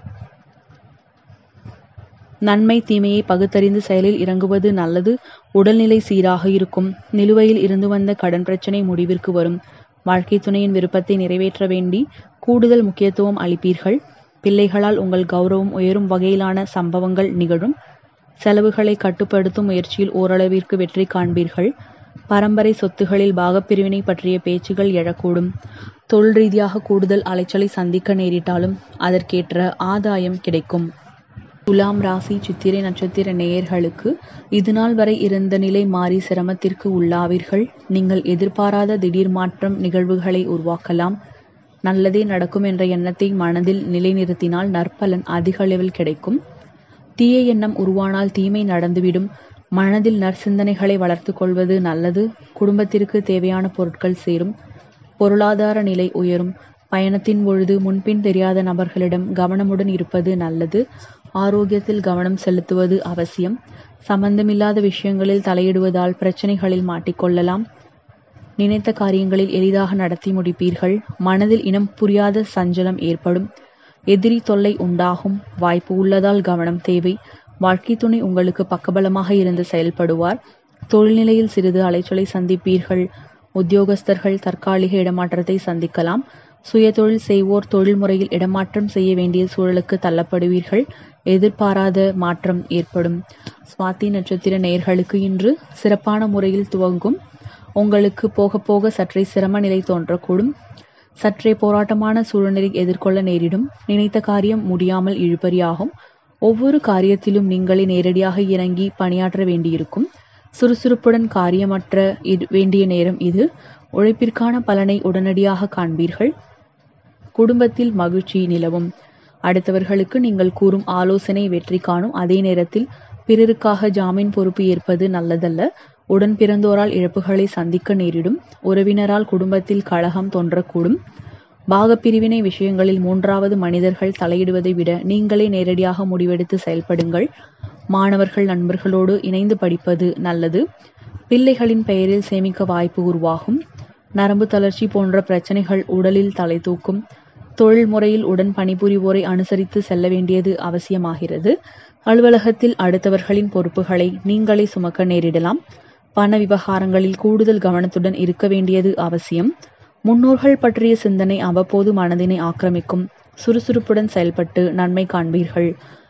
நன்மை தீமையை பகுத்தறிந்து செயலில் இறங்குவது நல்லது உடல்நிலை சீராக இருக்கும் நிலுவையில் இருந்து வந்த கடன் பிரச்சனை முடிவிற்கு வரும் வாழ்க்கை துணையின் விருப்பத்தை நிறைவேற்ற வேண்டி கூடுதல் முக்கியத்துவம் அளிப்பீர்கள் பிள்ளைகளால் உங்கள் கௌரவம் உயரும் வகையிலான சம்பவங்கள் நிகழும் செலவுகளை கட்டுப்படுத்தும் முயற்சியில் ஓரளவிற்கு வெற்றி காண்பீர்கள் பரம்பரை சொத்துகளில் பாகப்பிரிவினை பற்றிய பேச்சுகள் எழக்கூடும் தொழில் ரீதியாக கூடுதல் அலைச்சலை சந்திக்க நேரிட்டாலும் அதற்கேற்ற ஆதாயம் கிடைக்கும் துலாம் ராசி சித்திரை நட்சத்திர நேயர்களுக்கு இதுநாள் வரை இருந்த நிலை மாறி சிரமத்திற்கு உள்ளாவீர்கள் நீங்கள் எதிர்பாராத திடீர் மாற்றம் நிகழ்வுகளை உருவாக்கலாம் நல்லதே நடக்கும் என்ற எண்ணத்தை மனதில் நிலைநிறுத்தினால் நற்பலன் அதிக அளவில் கிடைக்கும் தீய எண்ணம் உருவானால் தீமை நடந்துவிடும் மனதில் நற்சிந்தனைகளை வளர்த்து கொள்வது நல்லது குடும்பத்திற்கு தேவையான பொருட்கள் சேரும் பொருளாதார நிலை உயரும் பயணத்தின் பொழுது முன்பின் தெரியாத நபர்களிடம் கவனமுடன் இருப்பது நல்லது ஆரோக்கியத்தில் கவனம் செலுத்துவது அவசியம் சம்பந்தமில்லாத விஷயங்களில் தலையிடுவதால் பிரச்சனைகளில் மாட்டிக்கொள்ளலாம் நினைத்த காரியங்களில் எளிதாக நடத்தி முடிப்பீர்கள் மனதில் இனம் புரியாத சஞ்சலம் ஏற்படும் எதிரி தொல்லை உண்டாகும் வாய்ப்பு உள்ளதால் கவனம் தேவை வாழ்க்கை துணை உங்களுக்கு பக்கபலமாக இருந்து செயல்படுவார் தொழில்நிலையில் சிறிது அலைச்சலை சந்திப்பீர்கள் உத்தியோகஸ்தர்கள் தற்காலிக இடமாற்றத்தை சந்திக்கலாம் சுய தொழில் செய்வோர் தொழில் முறையில் இடமாற்றம் செய்ய வேண்டிய சூழலுக்கு தள்ளப்படுவீர்கள் எதிர்பாராத மாற்றம் ஏற்படும் சுவாதி நட்சத்திர நேயர்களுக்கு இன்று சிறப்பான முறையில் துவங்கும் உங்களுக்கு போக போக சற்றே சிரம நிலை தோன்றக்கூடும் சற்றே போராட்டமான சூழ்நிலை எதிர்கொள்ள நேரிடும் நினைத்த காரியம் முடியாமல் இழுபறியாகும் ஒவ்வொரு காரியத்திலும் நீங்களே நேரடியாக இறங்கி பணியாற்ற வேண்டியிருக்கும் சுறுசுறுப்புடன் காரியமற்ற வேண்டிய நேரம் இது உழைப்பிற்கான பலனை உடனடியாக காண்பீர்கள் குடும்பத்தில் மகிழ்ச்சி நிலவும் அடுத்தவர்களுக்கு நீங்கள் கூறும் ஆலோசனை வெற்றி காணும் அதே நேரத்தில் பிறருக்காக ஜாமீன் பொறுப்பு ஏற்பது நல்லதல்ல உடன் பிறந்தோரால் இழப்புகளை சந்திக்க நேரிடும் உறவினரால் குடும்பத்தில் கழகம் தோன்றக்கூடும் பாகப்பிரிவினை விஷயங்களில் மூன்றாவது மனிதர்கள் தலையிடுவதை விட நீங்களே நேரடியாக முடிவெடுத்து செயல்படுங்கள் மாணவர்கள் நண்பர்களோடு இணைந்து படிப்பது நல்லது பிள்ளைகளின் பெயரில் சேமிக்க வாய்ப்பு உருவாகும் நரம்பு தளர்ச்சி போன்ற பிரச்சனைகள் உடலில் தலை தூக்கும் தொழில் முறையில் உடன் பணிபுரிவோரை அனுசரித்து செல்ல வேண்டியது அவசியமாகிறது அலுவலகத்தில் அடுத்தவர்களின் பொறுப்புகளை நீங்களே சுமக்க நேரிடலாம் பண விவகாரங்களில் கூடுதல் கவனத்துடன் இருக்க வேண்டியது அவசியம் முன்னோர்கள் பற்றிய சிந்தனை அவ்வப்போது மனதினை ஆக்கிரமிக்கும் சுறுசுறுப்புடன் செயல்பட்டு நன்மை காண்பீர்கள்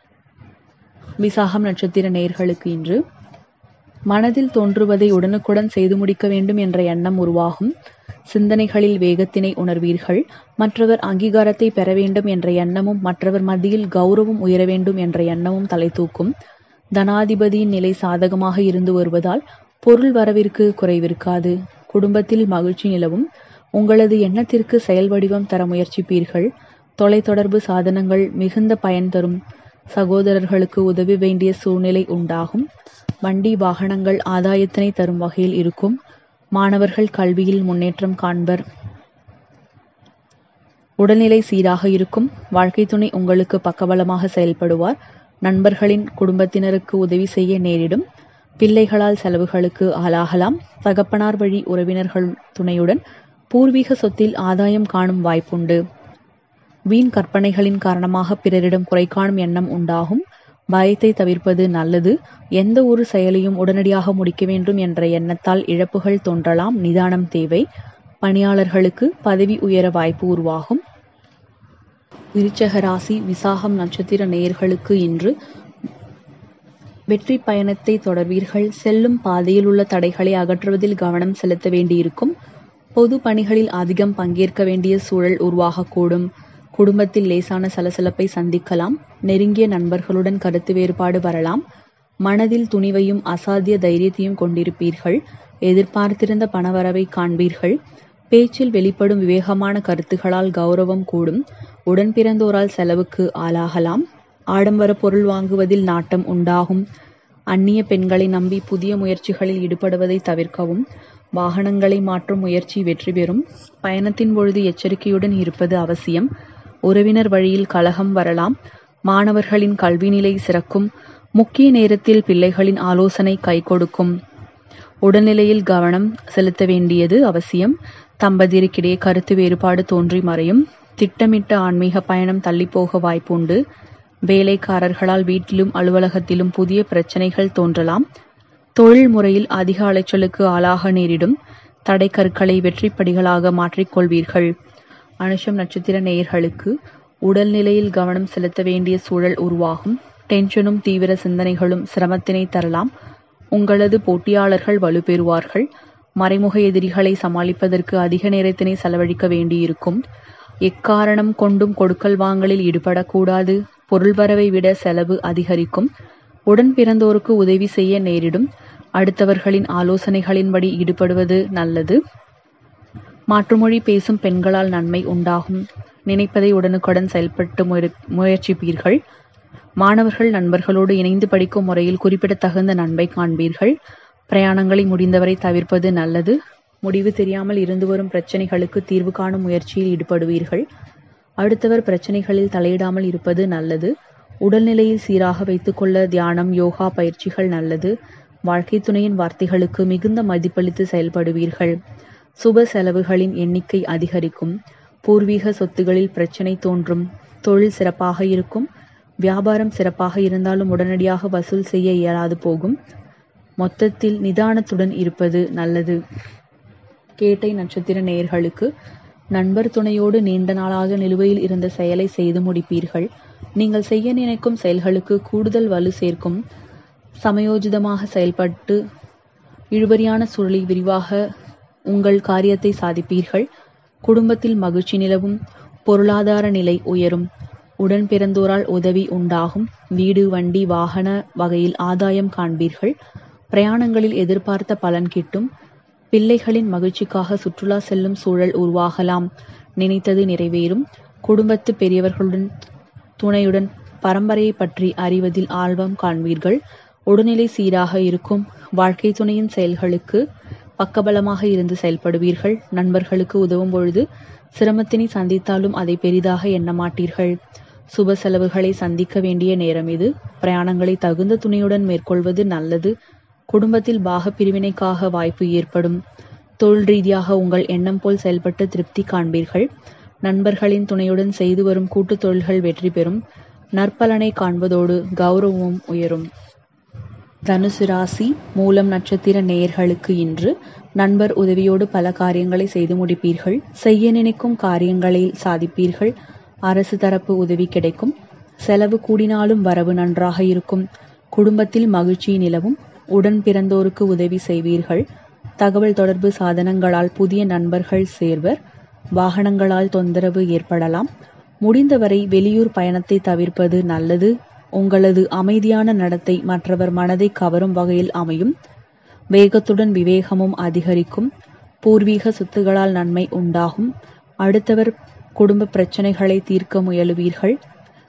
விசாகம் நட்சத்திர நேர்களுக்கு இன்று மனதில் தோன்றுவதை உடனுக்குடன் செய்து முடிக்க வேண்டும் என்ற எண்ணம் உருவாகும் சிந்தனைகளில் வேகத்தினை உணர்வீர்கள் மற்றவர் அங்கீகாரத்தை பெற வேண்டும் என்ற எண்ணமும் மற்றவர் மத்தியில் கௌரவம் உயர வேண்டும் என்ற எண்ணமும் தலை தூக்கும் தனாதிபதியின் நிலை சாதகமாக இருந்து வருவதால் பொருள் வரவிற்கு குறைவிருக்காது குடும்பத்தில் மகிழ்ச்சி நிலவும் உங்களது எண்ணத்திற்கு செயல் வடிவம் தர முயற்சிப்பீர்கள் தொலைத்தொடர்பு சாதனங்கள் மிகுந்த பயன் தரும் சகோதரர்களுக்கு உதவி வேண்டிய சூழ்நிலை உண்டாகும் வண்டி வாகனங்கள் ஆதாயத்தினை தரும் வகையில் இருக்கும் மாணவர்கள் கல்வியில் முன்னேற்றம் காண்பர் உடல்நிலை சீராக இருக்கும் வாழ்க்கை துணை உங்களுக்கு பக்கபலமாக செயல்படுவார் நண்பர்களின் குடும்பத்தினருக்கு உதவி செய்ய நேரிடும் பிள்ளைகளால் செலவுகளுக்கு ஆளாகலாம் தகப்பனார் வழி உறவினர்கள் துணையுடன் பூர்வீக சொத்தில் ஆதாயம் காணும் வாய்ப்புண்டு வீண் கற்பனைகளின் காரணமாக பிறரிடம் குறை காணும் எண்ணம் உண்டாகும் பயத்தை தவிர்ப்பது நல்லது எந்த ஒரு செயலையும் உடனடியாக முடிக்க வேண்டும் என்ற எண்ணத்தால் இழப்புகள் தோன்றலாம் நிதானம் தேவை பணியாளர்களுக்கு பதவி உயர வாய்ப்பு உருவாகும் விருச்சக ராசி விசாகம் நட்சத்திர நேயர்களுக்கு இன்று வெற்றி பயணத்தை தொடர்வீர்கள் செல்லும் பாதையில் உள்ள தடைகளை அகற்றுவதில் கவனம் செலுத்த வேண்டியிருக்கும் பொது பணிகளில் அதிகம் பங்கேற்க வேண்டிய சூழல் உருவாகக்கூடும் குடும்பத்தில் லேசான சலசலப்பை சந்திக்கலாம் நெருங்கிய நண்பர்களுடன் கருத்து வேறுபாடு வரலாம் மனதில் துணிவையும் அசாத்திய தைரியத்தையும் கொண்டிருப்பீர்கள் எதிர்பார்த்திருந்த பணவரவை காண்பீர்கள் பேச்சில் வெளிப்படும் விவேகமான கருத்துகளால் கௌரவம் கூடும் உடன் பிறந்தோரால் செலவுக்கு ஆளாகலாம் ஆடம்பர பொருள் வாங்குவதில் நாட்டம் உண்டாகும் அந்நிய பெண்களை நம்பி புதிய முயற்சிகளில் ஈடுபடுவதை தவிர்க்கவும் வாகனங்களை மாற்றும் முயற்சி வெற்றி பெறும் பயணத்தின் பொழுது எச்சரிக்கையுடன் இருப்பது அவசியம் உறவினர் வழியில் கலகம் வரலாம் மாணவர்களின் கல்வி நிலை சிறக்கும் முக்கிய நேரத்தில் பிள்ளைகளின் ஆலோசனை கை கொடுக்கும் உடல்நிலையில் கவனம் செலுத்த வேண்டியது அவசியம் தம்பதியருக்கிடையே கருத்து வேறுபாடு தோன்றி மறையும் திட்டமிட்ட ஆன்மீக பயணம் தள்ளிப்போக வாய்ப்புண்டு வேலைக்காரர்களால் வீட்டிலும் அலுவலகத்திலும் புதிய பிரச்சனைகள் தோன்றலாம் தொழில் முறையில் அதிக அலைச்சலுக்கு ஆளாக நேரிடும் தடை கற்களை வெற்றிப்படிகளாக மாற்றிக்கொள்வீர்கள் அனுஷம் நட்சத்திர நேயர்களுக்கு உடல்நிலையில் கவனம் செலுத்த வேண்டிய சூழல் உருவாகும் டென்ஷனும் தீவிர சிந்தனைகளும் சிரமத்தினை தரலாம் உங்களது போட்டியாளர்கள் வலுப்பெறுவார்கள் மறைமுக எதிரிகளை சமாளிப்பதற்கு அதிக நேரத்தினை செலவழிக்க வேண்டியிருக்கும் எக்காரணம் கொண்டும் கொடுக்கல் வாங்கலில் ஈடுபடக்கூடாது பொருள் வரவை விட செலவு அதிகரிக்கும் உடன் பிறந்தோருக்கு உதவி செய்ய நேரிடும் அடுத்தவர்களின் ஆலோசனைகளின்படி ஈடுபடுவது நல்லது மாற்றுமொழி பேசும் பெண்களால் நன்மை உண்டாகும் நினைப்பதை உடனுக்குடன் செயல்பட்டு முயற்சிப்பீர்கள் மாணவர்கள் நண்பர்களோடு இணைந்து படிக்கும் முறையில் குறிப்பிடத்தகுந்த நன்மை காண்பீர்கள் பிரயாணங்களை முடிந்தவரை தவிர்ப்பது நல்லது முடிவு தெரியாமல் இருந்து வரும் பிரச்சனைகளுக்கு தீர்வு காணும் முயற்சியில் ஈடுபடுவீர்கள் அடுத்தவர் பிரச்சனைகளில் தலையிடாமல் இருப்பது நல்லது உடல்நிலையில் சீராக வைத்துக்கொள்ள தியானம் யோகா பயிற்சிகள் நல்லது வாழ்க்கை துணையின் வார்த்தைகளுக்கு மிகுந்த மதிப்பளித்து செயல்படுவீர்கள் சுப செலவுகளின் எண்ணிக்கை அதிகரிக்கும் பூர்வீக சொத்துகளில் பிரச்சனை தோன்றும் தொழில் சிறப்பாக இருக்கும் வியாபாரம் சிறப்பாக இருந்தாலும் உடனடியாக வசூல் செய்ய இயலாது போகும் மொத்தத்தில் நிதானத்துடன் இருப்பது நல்லது கேட்டை நட்சத்திர நேயர்களுக்கு நண்பர் துணையோடு நீண்ட நாளாக நிலுவையில் இருந்த செயலை செய்து முடிப்பீர்கள் நீங்கள் செய்ய நினைக்கும் செயல்களுக்கு கூடுதல் வலு சேர்க்கும் சமயோஜிதமாக செயல்பட்டு இழுபறியான சூழலை விரிவாக உங்கள் காரியத்தை சாதிப்பீர்கள் குடும்பத்தில் மகிழ்ச்சி நிலவும் பொருளாதார நிலை உயரும் உடன் பிறந்தோரால் உதவி உண்டாகும் வீடு வண்டி வாகன வகையில் ஆதாயம் காண்பீர்கள் பிரயாணங்களில் எதிர்பார்த்த பலன் கிட்டும் பிள்ளைகளின் மகிழ்ச்சிக்காக சுற்றுலா செல்லும் சூழல் உருவாகலாம் நினைத்தது நிறைவேறும் குடும்பத்து பெரியவர்களுடன் துணையுடன் பரம்பரையை பற்றி அறிவதில் ஆர்வம் காண்பீர்கள் உடல்நிலை சீராக இருக்கும் வாழ்க்கை துணையின் செயல்களுக்கு பக்கபலமாக இருந்து செயல்படுவீர்கள் நண்பர்களுக்கு உதவும் பொழுது சிரமத்தினை சந்தித்தாலும் அதை பெரிதாக எண்ண மாட்டீர்கள் சுப செலவுகளை சந்திக்க வேண்டிய நேரம் இது பிரயாணங்களை தகுந்த துணையுடன் மேற்கொள்வது நல்லது குடும்பத்தில் பாக பிரிவினைக்காக வாய்ப்பு ஏற்படும் தொழில் ரீதியாக உங்கள் எண்ணம் போல் செயல்பட்டு திருப்தி காண்பீர்கள் நண்பர்களின் துணையுடன் செய்து வரும் கூட்டுத் தொழில்கள் வெற்றி பெறும் நற்பலனை காண்பதோடு கௌரவமும் உயரும் தனுசு ராசி மூலம் நட்சத்திர நேயர்களுக்கு இன்று நண்பர் உதவியோடு பல காரியங்களை செய்து முடிப்பீர்கள் செய்ய நினைக்கும் காரியங்களை சாதிப்பீர்கள் அரசு தரப்பு உதவி கிடைக்கும் செலவு கூடினாலும் வரவு நன்றாக இருக்கும் குடும்பத்தில் மகிழ்ச்சி நிலவும் உடன் பிறந்தோருக்கு உதவி செய்வீர்கள் தகவல் தொடர்பு சாதனங்களால் புதிய நண்பர்கள் சேர்வர் வாகனங்களால் தொந்தரவு ஏற்படலாம் முடிந்தவரை வெளியூர் பயணத்தை தவிர்ப்பது நல்லது உங்களது அமைதியான நடத்தை மற்றவர் மனதை கவரும் வகையில் அமையும் வேகத்துடன் விவேகமும் அதிகரிக்கும் பூர்வீக சொத்துகளால் நன்மை உண்டாகும் அடுத்தவர் குடும்ப பிரச்சனைகளை தீர்க்க முயலுவீர்கள்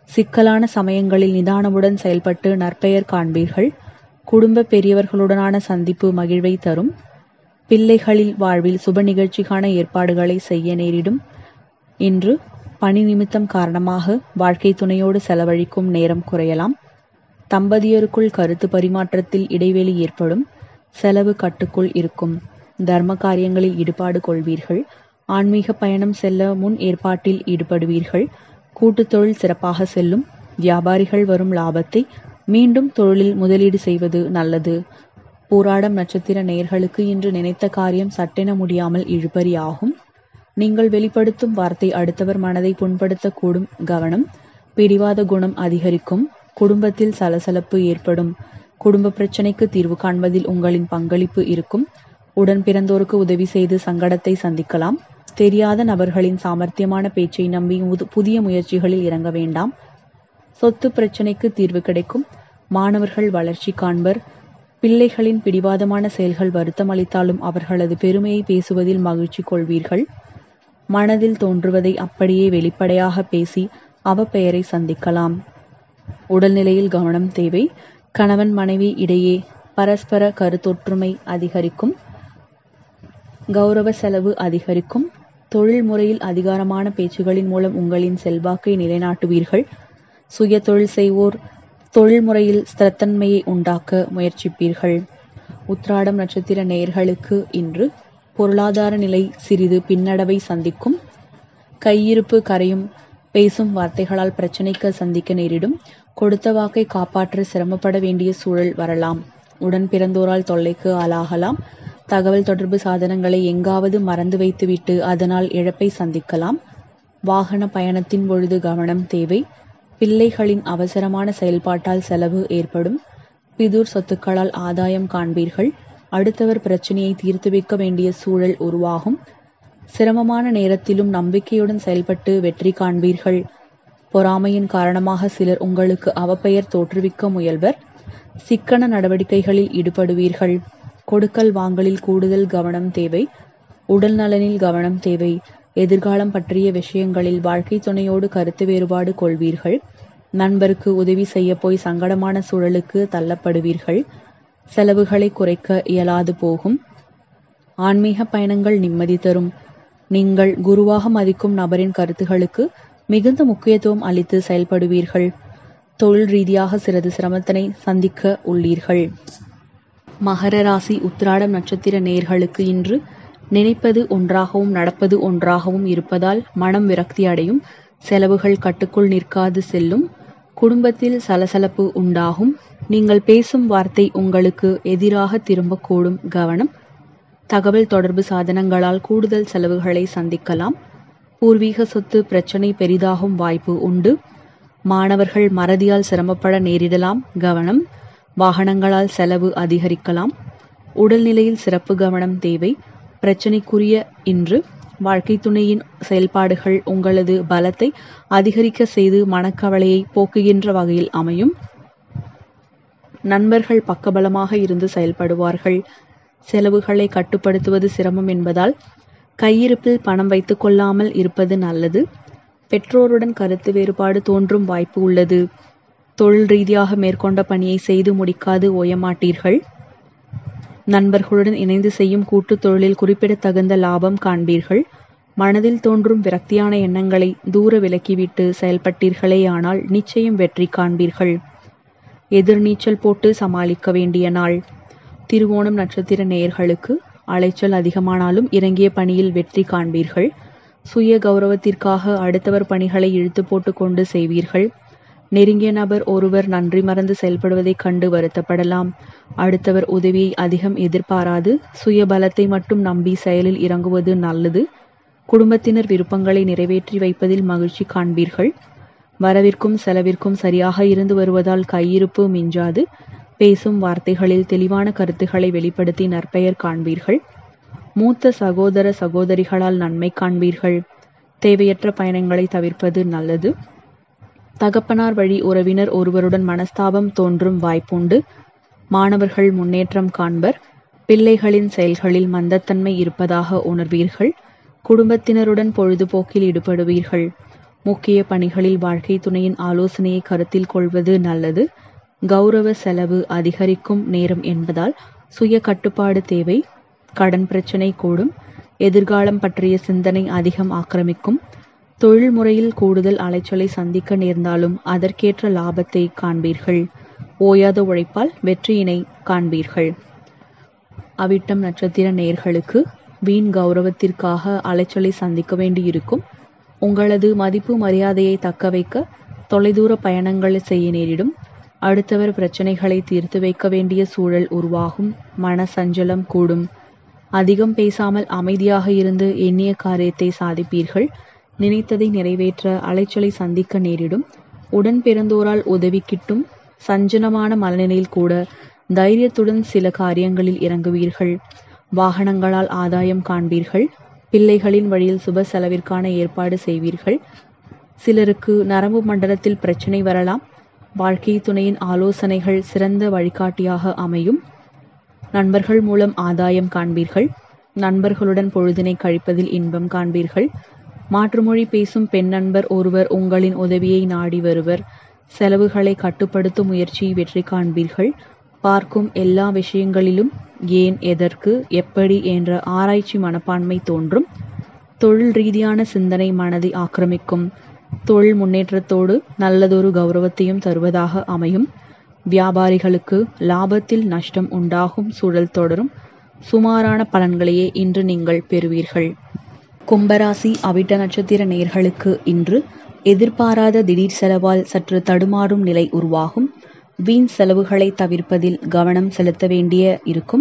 சிக்கலான சமயங்களில் நிதானமுடன் செயல்பட்டு நற்பெயர் காண்பீர்கள் குடும்ப பெரியவர்களுடனான சந்திப்பு மகிழ்வை தரும் பிள்ளைகளில் வாழ்வில் சுப நிகழ்ச்சிக்கான ஏற்பாடுகளை செய்ய நேரிடும் இன்று பணி நிமித்தம் காரணமாக வாழ்க்கை துணையோடு செலவழிக்கும் நேரம் குறையலாம் தம்பதியருக்குள் கருத்து பரிமாற்றத்தில் இடைவெளி ஏற்படும் செலவு கட்டுக்குள் இருக்கும் தர்ம காரியங்களில் ஈடுபாடு கொள்வீர்கள் ஆன்மீக பயணம் செல்ல முன் ஏற்பாட்டில் ஈடுபடுவீர்கள் கூட்டுத் தொழில் சிறப்பாக செல்லும் வியாபாரிகள் வரும் லாபத்தை மீண்டும் தொழிலில் முதலீடு செய்வது நல்லது போராடம் நட்சத்திர நேயர்களுக்கு இன்று நினைத்த காரியம் சட்டென முடியாமல் இழுபறி ஆகும் நீங்கள் வெளிப்படுத்தும் வார்த்தை அடுத்தவர் மனதை புண்படுத்தக்கூடும் கவனம் பிடிவாத குணம் அதிகரிக்கும் குடும்பத்தில் சலசலப்பு ஏற்படும் குடும்ப பிரச்சனைக்கு தீர்வு காண்பதில் உங்களின் பங்களிப்பு இருக்கும் உடன் பிறந்தோருக்கு உதவி செய்து சங்கடத்தை சந்திக்கலாம் தெரியாத நபர்களின் சாமர்த்தியமான பேச்சை நம்பி முது- புதிய முயற்சிகளில் இறங்க வேண்டாம் சொத்து பிரச்சனைக்கு தீர்வு கிடைக்கும் மாணவர்கள் வளர்ச்சி காண்பர் பிள்ளைகளின் பிடிவாதமான செயல்கள் வருத்தம் அளித்தாலும் அவர்களது பெருமையை பேசுவதில் மகிழ்ச்சி கொள்வீர்கள் மனதில் தோன்றுவதை அப்படியே வெளிப்படையாக பேசி அவப்பெயரை சந்திக்கலாம் உடல்நிலையில் கவனம் தேவை கணவன் மனைவி இடையே பரஸ்பர கருத்தொற்றுமை அதிகரிக்கும் கௌரவ செலவு அதிகரிக்கும் தொழில் முறையில் அதிகாரமான பேச்சுகளின் மூலம் உங்களின் செல்வாக்கை நிலைநாட்டுவீர்கள் சுய தொழில் செய்வோர் தொழில் முறையில் ஸ்திரத்தன்மையை உண்டாக்க முயற்சிப்பீர்கள் உத்ராடம் நட்சத்திர நேயர்களுக்கு இன்று பொருளாதார நிலை சிறிது பின்னடைவை சந்திக்கும் கையிருப்பு கரையும் பேசும் வார்த்தைகளால் பிரச்சனைக்கு சந்திக்க நேரிடும் கொடுத்த வாக்கை காப்பாற்ற சிரமப்பட வேண்டிய சூழல் வரலாம் உடன் பிறந்தோரால் தொல்லைக்கு ஆளாகலாம் தகவல் தொடர்பு சாதனங்களை எங்காவது மறந்து வைத்துவிட்டு அதனால் இழப்பை சந்திக்கலாம் வாகன பயணத்தின் பொழுது கவனம் தேவை பிள்ளைகளின் அவசரமான செயல்பாட்டால் செலவு ஏற்படும் பிதுர் சொத்துக்களால் ஆதாயம் காண்பீர்கள் அடுத்தவர் பிரச்சனையை தீர்த்து வைக்க வேண்டிய சூழல் உருவாகும் சிரமமான நேரத்திலும் நம்பிக்கையுடன் செயல்பட்டு வெற்றி காண்பீர்கள் பொறாமையின் காரணமாக சிலர் உங்களுக்கு அவப்பெயர் தோற்றுவிக்க முயல்வர் சிக்கன நடவடிக்கைகளில் ஈடுபடுவீர்கள் கொடுக்கல் வாங்கலில் கூடுதல் கவனம் தேவை உடல் நலனில் கவனம் தேவை எதிர்காலம் பற்றிய விஷயங்களில் வாழ்க்கை துணையோடு கருத்து வேறுபாடு கொள்வீர்கள் நண்பருக்கு உதவி செய்ய போய் சங்கடமான சூழலுக்கு தள்ளப்படுவீர்கள் செலவுகளை குறைக்க இயலாது போகும் ஆன்மீக பயணங்கள் நிம்மதி தரும் நீங்கள் குருவாக மதிக்கும் நபரின் கருத்துகளுக்கு மிகுந்த முக்கியத்துவம் அளித்து செயல்படுவீர்கள் தொழில் ரீதியாக சிறிது சிரமத்தினை சந்திக்க உள்ளீர்கள் மகர ராசி உத்திராடம் நட்சத்திர நேர்களுக்கு இன்று நினைப்பது ஒன்றாகவும் நடப்பது ஒன்றாகவும் இருப்பதால் மனம் விரக்தி அடையும் செலவுகள் கட்டுக்குள் நிற்காது செல்லும் குடும்பத்தில் சலசலப்பு உண்டாகும் நீங்கள் பேசும் வார்த்தை உங்களுக்கு எதிராக திரும்பக்கூடும் கவனம் தகவல் தொடர்பு சாதனங்களால் கூடுதல் செலவுகளை சந்திக்கலாம் பூர்வீக சொத்து பிரச்சனை பெரிதாகும் வாய்ப்பு உண்டு மாணவர்கள் மறதியால் சிரமப்பட நேரிடலாம் கவனம் வாகனங்களால் செலவு அதிகரிக்கலாம் உடல்நிலையில் சிறப்பு கவனம் தேவை பிரச்சனைக்குரிய இன்று வாழ்க்கை துணையின் செயல்பாடுகள் உங்களது பலத்தை அதிகரிக்க செய்து மனக்கவலையை போக்குகின்ற வகையில் அமையும் நண்பர்கள் பக்கபலமாக இருந்து செயல்படுவார்கள் செலவுகளை கட்டுப்படுத்துவது சிரமம் என்பதால் கையிருப்பில் பணம் வைத்துக் கொள்ளாமல் இருப்பது நல்லது பெற்றோருடன் கருத்து வேறுபாடு தோன்றும் வாய்ப்பு உள்ளது தொழில் ரீதியாக மேற்கொண்ட பணியை செய்து முடிக்காது ஓயமாட்டீர்கள் நண்பர்களுடன் இணைந்து செய்யும் கூட்டுத் தொழிலில் குறிப்பிடத்தகுந்த லாபம் காண்பீர்கள் மனதில் தோன்றும் விரக்தியான எண்ணங்களை தூர விலக்கிவிட்டு செயல்பட்டீர்களேயானால் நிச்சயம் வெற்றி காண்பீர்கள் எதிர்நீச்சல் போட்டு சமாளிக்க வேண்டிய நாள் திருவோணம் நட்சத்திர நேயர்களுக்கு அலைச்சல் அதிகமானாலும் இறங்கிய பணியில் வெற்றி காண்பீர்கள் சுய கௌரவத்திற்காக அடுத்தவர் பணிகளை இழுத்து போட்டு கொண்டு செய்வீர்கள் நெருங்கிய நபர் ஒருவர் நன்றி மறந்து செயல்படுவதைக் கண்டு வருத்தப்படலாம் அடுத்தவர் உதவியை அதிகம் எதிர்பாராது சுய பலத்தை மட்டும் நம்பி செயலில் இறங்குவது நல்லது குடும்பத்தினர் விருப்பங்களை நிறைவேற்றி வைப்பதில் மகிழ்ச்சி காண்பீர்கள் வரவிற்கும் செலவிற்கும் சரியாக இருந்து வருவதால் கையிருப்பு மிஞ்சாது பேசும் வார்த்தைகளில் தெளிவான கருத்துக்களை வெளிப்படுத்தி நற்பெயர் காண்பீர்கள் மூத்த சகோதர சகோதரிகளால் நன்மை காண்பீர்கள் தேவையற்ற பயணங்களை தவிர்ப்பது நல்லது தகப்பனார் வழி உறவினர் ஒருவருடன் மனஸ்தாபம் தோன்றும் வாய்ப்புண்டு மாணவர்கள் முன்னேற்றம் காண்பர் பிள்ளைகளின் செயல்களில் மந்தத்தன்மை இருப்பதாக உணர்வீர்கள் குடும்பத்தினருடன் பொழுதுபோக்கில் ஈடுபடுவீர்கள் முக்கிய பணிகளில் வாழ்க்கை துணையின் ஆலோசனையை கருத்தில் கொள்வது நல்லது கௌரவ செலவு அதிகரிக்கும் நேரம் என்பதால் சுய கட்டுப்பாடு தேவை கடன் பிரச்சனை கூடும் எதிர்காலம் பற்றிய சிந்தனை அதிகம் ஆக்கிரமிக்கும் தொழில் முறையில் கூடுதல் அலைச்சலை சந்திக்க நேர்ந்தாலும் அதற்கேற்ற லாபத்தை காண்பீர்கள் ஓயாத உழைப்பால் வெற்றியினை காண்பீர்கள் அவிட்டம் நட்சத்திர நேர்களுக்கு வீண் கௌரவத்திற்காக அலைச்சலை சந்திக்க வேண்டியிருக்கும் உங்களது மதிப்பு மரியாதையை தக்க வைக்க தொலைதூர பயணங்களை செய்ய நேரிடும் அடுத்தவர் பிரச்சனைகளை தீர்த்து வைக்க வேண்டிய சூழல் உருவாகும் மன சஞ்சலம் கூடும் அதிகம் பேசாமல் அமைதியாக இருந்து எண்ணிய காரியத்தை சாதிப்பீர்கள் நினைத்ததை நிறைவேற்ற அலைச்சலை சந்திக்க நேரிடும் உடன் பிறந்தோரால் உதவி கிட்டும் சஞ்சனமான மனநிலையில் கூட தைரியத்துடன் சில காரியங்களில் இறங்குவீர்கள் வாகனங்களால் ஆதாயம் காண்பீர்கள் பிள்ளைகளின் வழியில் சுப செலவிற்கான ஏற்பாடு செய்வீர்கள் சிலருக்கு நரம்பு மண்டலத்தில் பிரச்சனை வரலாம் வாழ்க்கை துணையின் ஆலோசனைகள் சிறந்த வழிகாட்டியாக அமையும் நண்பர்கள் மூலம் ஆதாயம் காண்பீர்கள் நண்பர்களுடன் பொழுதினை கழிப்பதில் இன்பம் காண்பீர்கள் மாற்றுமொழி பேசும் பெண் நண்பர் ஒருவர் உங்களின் உதவியை நாடி வருவர் செலவுகளை கட்டுப்படுத்தும் முயற்சி வெற்றி காண்பீர்கள் பார்க்கும் எல்லா விஷயங்களிலும் ஏன் எதற்கு எப்படி என்ற ஆராய்ச்சி மனப்பான்மை தோன்றும் தொழில் ரீதியான சிந்தனை மனதை ஆக்கிரமிக்கும் தொழில் முன்னேற்றத்தோடு நல்லதொரு கௌரவத்தையும் தருவதாக அமையும் வியாபாரிகளுக்கு லாபத்தில் நஷ்டம் உண்டாகும் சூழல் தொடரும் சுமாரான பலன்களையே இன்று நீங்கள் பெறுவீர்கள் கும்பராசி அவிட்ட நட்சத்திர நேர்களுக்கு இன்று எதிர்பாராத திடீர் செலவால் சற்று தடுமாறும் நிலை உருவாகும் வீண் செலவுகளை தவிர்ப்பதில் கவனம் செலுத்த வேண்டிய இருக்கும்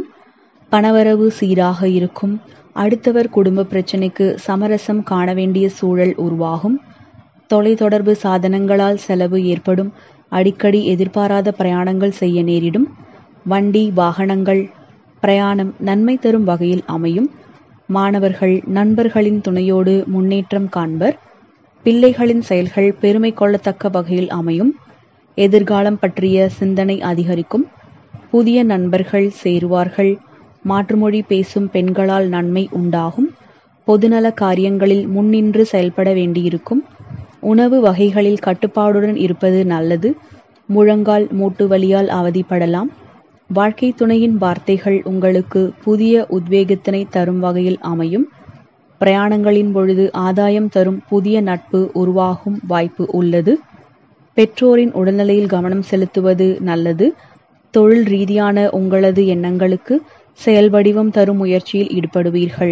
பணவரவு சீராக இருக்கும் அடுத்தவர் குடும்ப பிரச்சனைக்கு சமரசம் காண வேண்டிய சூழல் உருவாகும் தொலைத்தொடர்பு சாதனங்களால் செலவு ஏற்படும் அடிக்கடி எதிர்பாராத பிரயாணங்கள் செய்ய நேரிடும் வண்டி வாகனங்கள் பிரயாணம் நன்மை தரும் வகையில் அமையும் மாணவர்கள் நண்பர்களின் துணையோடு முன்னேற்றம் காண்பர் பிள்ளைகளின் செயல்கள் பெருமை கொள்ளத்தக்க வகையில் அமையும் எதிர்காலம் பற்றிய சிந்தனை அதிகரிக்கும் புதிய நண்பர்கள் சேருவார்கள் மாற்றுமொழி பேசும் பெண்களால் நன்மை உண்டாகும் பொதுநல காரியங்களில் முன்னின்று செயல்பட வேண்டியிருக்கும் உணவு வகைகளில் கட்டுப்பாடுடன் இருப்பது நல்லது முழங்கால் மூட்டு வலியால் அவதிப்படலாம் வாழ்க்கை துணையின் வார்த்தைகள் உங்களுக்கு புதிய உத்வேகத்தினை தரும் வகையில் அமையும் பிரயாணங்களின் பொழுது ஆதாயம் தரும் புதிய நட்பு உருவாகும் வாய்ப்பு உள்ளது பெற்றோரின் உடல்நிலையில் கவனம் செலுத்துவது நல்லது தொழில் ரீதியான உங்களது எண்ணங்களுக்கு செயல் வடிவம் தரும் முயற்சியில் ஈடுபடுவீர்கள்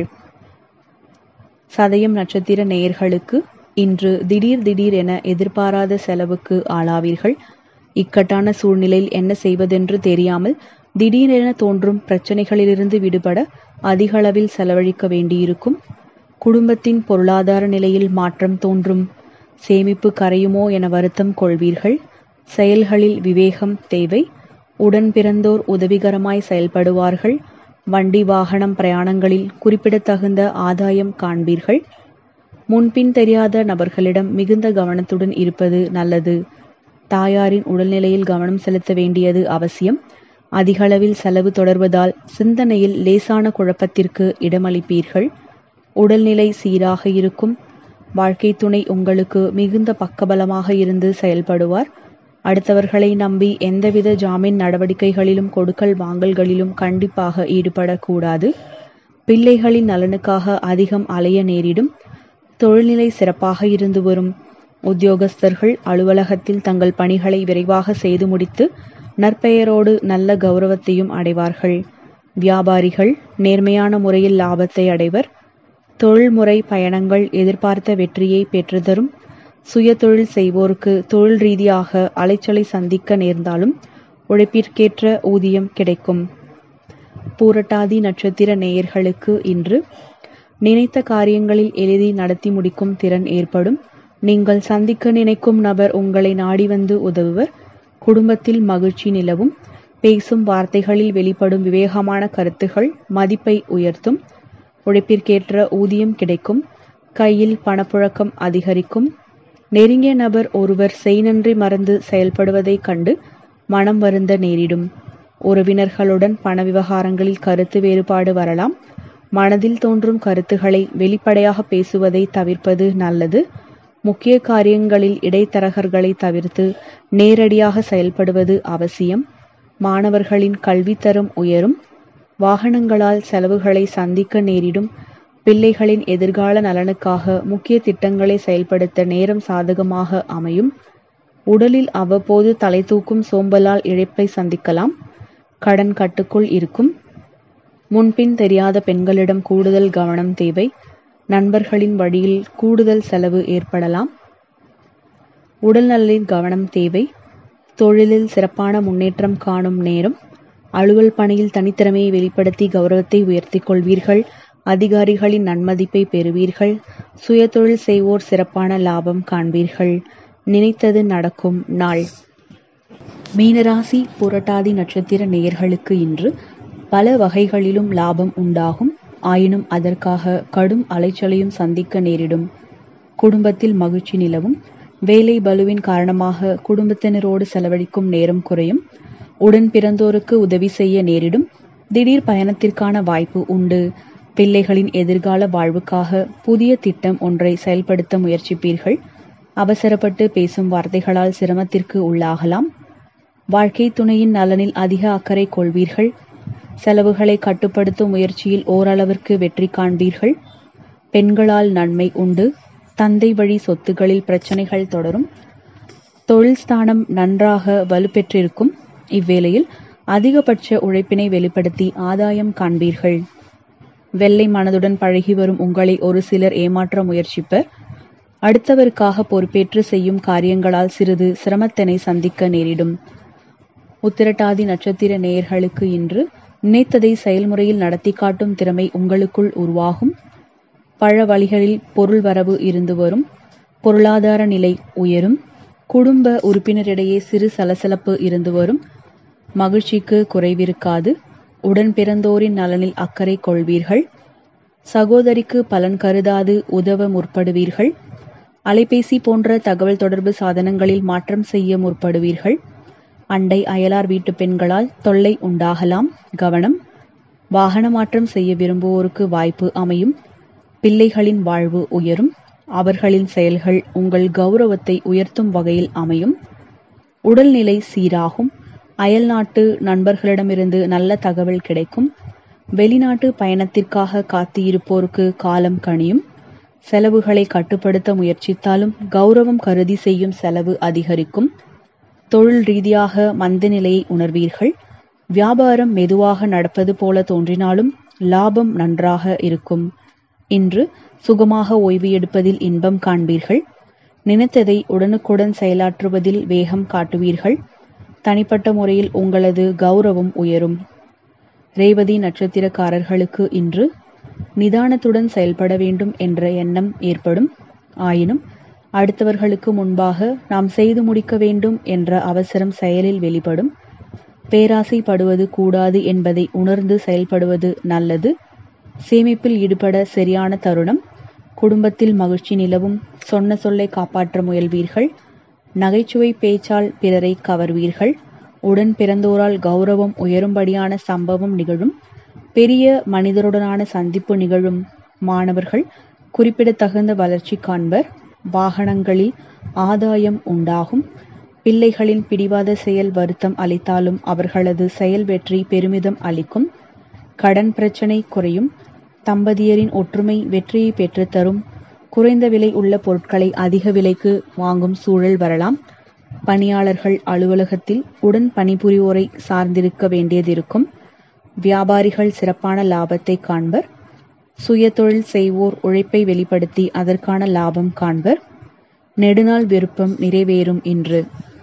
சதயம் நட்சத்திர நேயர்களுக்கு இன்று திடீர் திடீர் என எதிர்பாராத செலவுக்கு ஆளாவீர்கள் இக்கட்டான சூழ்நிலையில் என்ன செய்வதென்று தெரியாமல் திடீரென தோன்றும் பிரச்சனைகளிலிருந்து விடுபட அதிக அளவில் செலவழிக்க வேண்டியிருக்கும் குடும்பத்தின் பொருளாதார நிலையில் மாற்றம் தோன்றும் சேமிப்பு கரையுமோ என வருத்தம் கொள்வீர்கள் செயல்களில் விவேகம் தேவை உடன் பிறந்தோர் உதவிகரமாய் செயல்படுவார்கள் வண்டி வாகனம் பிரயாணங்களில் குறிப்பிடத்தகுந்த ஆதாயம் காண்பீர்கள் முன்பின் தெரியாத நபர்களிடம் மிகுந்த கவனத்துடன் இருப்பது நல்லது தாயாரின் உடல்நிலையில் கவனம் செலுத்த வேண்டியது அவசியம் அதிகளவில் செலவு தொடர்வதால் சிந்தனையில் லேசான குழப்பத்திற்கு இடமளிப்பீர்கள் உடல்நிலை சீராக இருக்கும் வாழ்க்கை துணை உங்களுக்கு மிகுந்த பக்கபலமாக இருந்து செயல்படுவார் அடுத்தவர்களை நம்பி எந்தவித ஜாமீன் நடவடிக்கைகளிலும் கொடுக்கல் வாங்கல்களிலும் கண்டிப்பாக ஈடுபடக்கூடாது பிள்ளைகளின் நலனுக்காக அதிகம் அலைய நேரிடும் தொழில்நிலை சிறப்பாக இருந்து வரும் உத்தியோகஸ்தர்கள் அலுவலகத்தில் தங்கள் பணிகளை விரைவாக செய்து முடித்து நற்பெயரோடு நல்ல கௌரவத்தையும் அடைவார்கள் வியாபாரிகள் நேர்மையான முறையில் லாபத்தை அடைவர் தொழில்முறை பயணங்கள் எதிர்பார்த்த வெற்றியை பெற்றுத்தரும் சுய தொழில் செய்வோருக்கு தொழில் ரீதியாக அலைச்சலை சந்திக்க நேர்ந்தாலும் உழைப்பிற்கேற்ற ஊதியம் கிடைக்கும் பூரட்டாதி நட்சத்திர நேயர்களுக்கு இன்று நினைத்த காரியங்களில் எளிதில் நடத்தி முடிக்கும் திறன் ஏற்படும் நீங்கள் சந்திக்க நினைக்கும் நபர் உங்களை நாடி வந்து உதவுவர் குடும்பத்தில் மகிழ்ச்சி நிலவும் பேசும் வார்த்தைகளில் வெளிப்படும் விவேகமான கருத்துகள் மதிப்பை உயர்த்தும் உழைப்பிற்கேற்ற ஊதியம் கிடைக்கும் கையில் பணப்புழக்கம் அதிகரிக்கும் நெருங்கிய நபர் ஒருவர் செய்நன்றி மறந்து செயல்படுவதைக் கண்டு மனம் வருந்த நேரிடும் உறவினர்களுடன் பண விவகாரங்களில் கருத்து வேறுபாடு வரலாம் மனதில் தோன்றும் கருத்துக்களை வெளிப்படையாக பேசுவதை தவிர்ப்பது நல்லது முக்கிய காரியங்களில் இடைத்தரகர்களை தவிர்த்து நேரடியாக செயல்படுவது அவசியம் மாணவர்களின் கல்வித்தரம் உயரும் வாகனங்களால் செலவுகளை சந்திக்க நேரிடும் பிள்ளைகளின் எதிர்கால நலனுக்காக முக்கிய திட்டங்களை செயல்படுத்த நேரம் சாதகமாக அமையும் உடலில் அவ்வப்போது தலை தூக்கும் சோம்பலால் இழப்பை சந்திக்கலாம் கடன் கட்டுக்குள் இருக்கும் முன்பின் தெரியாத பெண்களிடம் கூடுதல் கவனம் தேவை நண்பர்களின் வழியில் கூடுதல் செலவு ஏற்படலாம் உடல்நலின் கவனம் தேவை தொழிலில் சிறப்பான முன்னேற்றம் காணும் நேரம் அலுவல் பணியில் தனித்திறமையை வெளிப்படுத்தி கௌரவத்தை உயர்த்திக் கொள்வீர்கள் அதிகாரிகளின் நன்மதிப்பை பெறுவீர்கள் சுயதொழில் செய்வோர் சிறப்பான லாபம் காண்பீர்கள் நினைத்தது நடக்கும் நாள் மீனராசி புரட்டாதி நட்சத்திர நேயர்களுக்கு இன்று பல வகைகளிலும் லாபம் உண்டாகும் ஆயினும் அதற்காக கடும் அலைச்சலையும் சந்திக்க நேரிடும் குடும்பத்தில் மகிழ்ச்சி நிலவும் வேலை பலுவின் காரணமாக குடும்பத்தினரோடு செலவழிக்கும் நேரம் குறையும் உடன் பிறந்தோருக்கு உதவி செய்ய நேரிடும் திடீர் பயணத்திற்கான வாய்ப்பு உண்டு பிள்ளைகளின் எதிர்கால வாழ்வுக்காக புதிய திட்டம் ஒன்றை செயல்படுத்த முயற்சிப்பீர்கள் அவசரப்பட்டு பேசும் வார்த்தைகளால் சிரமத்திற்கு உள்ளாகலாம் வாழ்க்கை துணையின் நலனில் அதிக அக்கறை கொள்வீர்கள் செலவுகளை கட்டுப்படுத்தும் முயற்சியில் ஓரளவிற்கு வெற்றி காண்பீர்கள் பெண்களால் நன்மை உண்டு தந்தை வழி சொத்துகளில் பிரச்சனைகள் தொடரும் தொழில் ஸ்தானம் நன்றாக வலுப்பெற்றிருக்கும் இவ்வேளையில் அதிகபட்ச உழைப்பினை வெளிப்படுத்தி ஆதாயம் காண்பீர்கள் வெள்ளை மனதுடன் பழகி வரும் உங்களை ஒரு சிலர் ஏமாற்ற முயற்சிப்பர் அடுத்தவருக்காக பொறுப்பேற்று செய்யும் காரியங்களால் சிறிது சிரமத்தினை சந்திக்க நேரிடும் உத்திரட்டாதி நட்சத்திர நேயர்களுக்கு இன்று நினைத்ததை செயல்முறையில் நடத்தி காட்டும் திறமை உங்களுக்குள் உருவாகும் பழ வழிகளில் பொருள் வரவு இருந்து வரும் பொருளாதார நிலை உயரும் குடும்ப உறுப்பினரிடையே சிறு சலசலப்பு இருந்து வரும் மகிழ்ச்சிக்கு குறைவிருக்காது உடன் பிறந்தோரின் நலனில் அக்கறை கொள்வீர்கள் சகோதரிக்கு பலன் கருதாது உதவ முற்படுவீர்கள் அலைபேசி போன்ற தகவல் தொடர்பு சாதனங்களில் மாற்றம் செய்ய முற்படுவீர்கள் அண்டை அயலார் வீட்டு பெண்களால் தொல்லை உண்டாகலாம் கவனம் வாகன மாற்றம் செய்ய விரும்புவோருக்கு வாய்ப்பு அமையும் பிள்ளைகளின் வாழ்வு உயரும் அவர்களின் செயல்கள் உங்கள் கௌரவத்தை உயர்த்தும் வகையில் அமையும் உடல்நிலை சீராகும் அயல்நாட்டு நண்பர்களிடமிருந்து நல்ல தகவல் கிடைக்கும் வெளிநாட்டு பயணத்திற்காக காத்திருப்போருக்கு காலம் கணியும் செலவுகளை கட்டுப்படுத்த முயற்சித்தாலும் கௌரவம் கருதி செய்யும் செலவு அதிகரிக்கும் தொழில் ரீதியாக மந்த நிலையை உணர்வீர்கள் வியாபாரம் மெதுவாக நடப்பது போல தோன்றினாலும் லாபம் நன்றாக இருக்கும் இன்று சுகமாக ஓய்வு எடுப்பதில் இன்பம் காண்பீர்கள் நினைத்ததை உடனுக்குடன் செயலாற்றுவதில் வேகம் காட்டுவீர்கள் தனிப்பட்ட முறையில் உங்களது கௌரவம் உயரும் ரேவதி நட்சத்திரக்காரர்களுக்கு இன்று நிதானத்துடன் செயல்பட வேண்டும் என்ற எண்ணம் ஏற்படும் ஆயினும் அடுத்தவர்களுக்கு முன்பாக நாம் செய்து முடிக்க வேண்டும் என்ற அவசரம் செயலில் வெளிப்படும் பேராசைப்படுவது கூடாது என்பதை உணர்ந்து செயல்படுவது நல்லது சேமிப்பில் ஈடுபட சரியான தருணம் குடும்பத்தில் மகிழ்ச்சி நிலவும் சொன்ன சொல்லை காப்பாற்ற முயல்வீர்கள் நகைச்சுவை பேச்சால் பிறரை கவர்வீர்கள் உடன் பிறந்தோரால் கௌரவம் உயரும்படியான சம்பவம் நிகழும் பெரிய மனிதருடனான சந்திப்பு நிகழும் மாணவர்கள் குறிப்பிடத்தகுந்த வளர்ச்சி காண்பர் வாகனங்களில் ஆதாயம் உண்டாகும் பிள்ளைகளின் பிடிவாத செயல் வருத்தம் அளித்தாலும் அவர்களது செயல் வெற்றி பெருமிதம் அளிக்கும் கடன் பிரச்சனை குறையும் தம்பதியரின் ஒற்றுமை வெற்றியை பெற்றுத்தரும் குறைந்த விலை உள்ள பொருட்களை அதிக விலைக்கு வாங்கும் சூழல் வரலாம் பணியாளர்கள் அலுவலகத்தில் உடன் பணிபுரிவோரை சார்ந்திருக்க வேண்டியதிருக்கும் வியாபாரிகள் சிறப்பான லாபத்தை காண்பர் சுயதொழில் செய்வோர் உழைப்பை வெளிப்படுத்தி அதற்கான லாபம் காண்பர் நெடுநாள் விருப்பம் நிறைவேறும் இன்று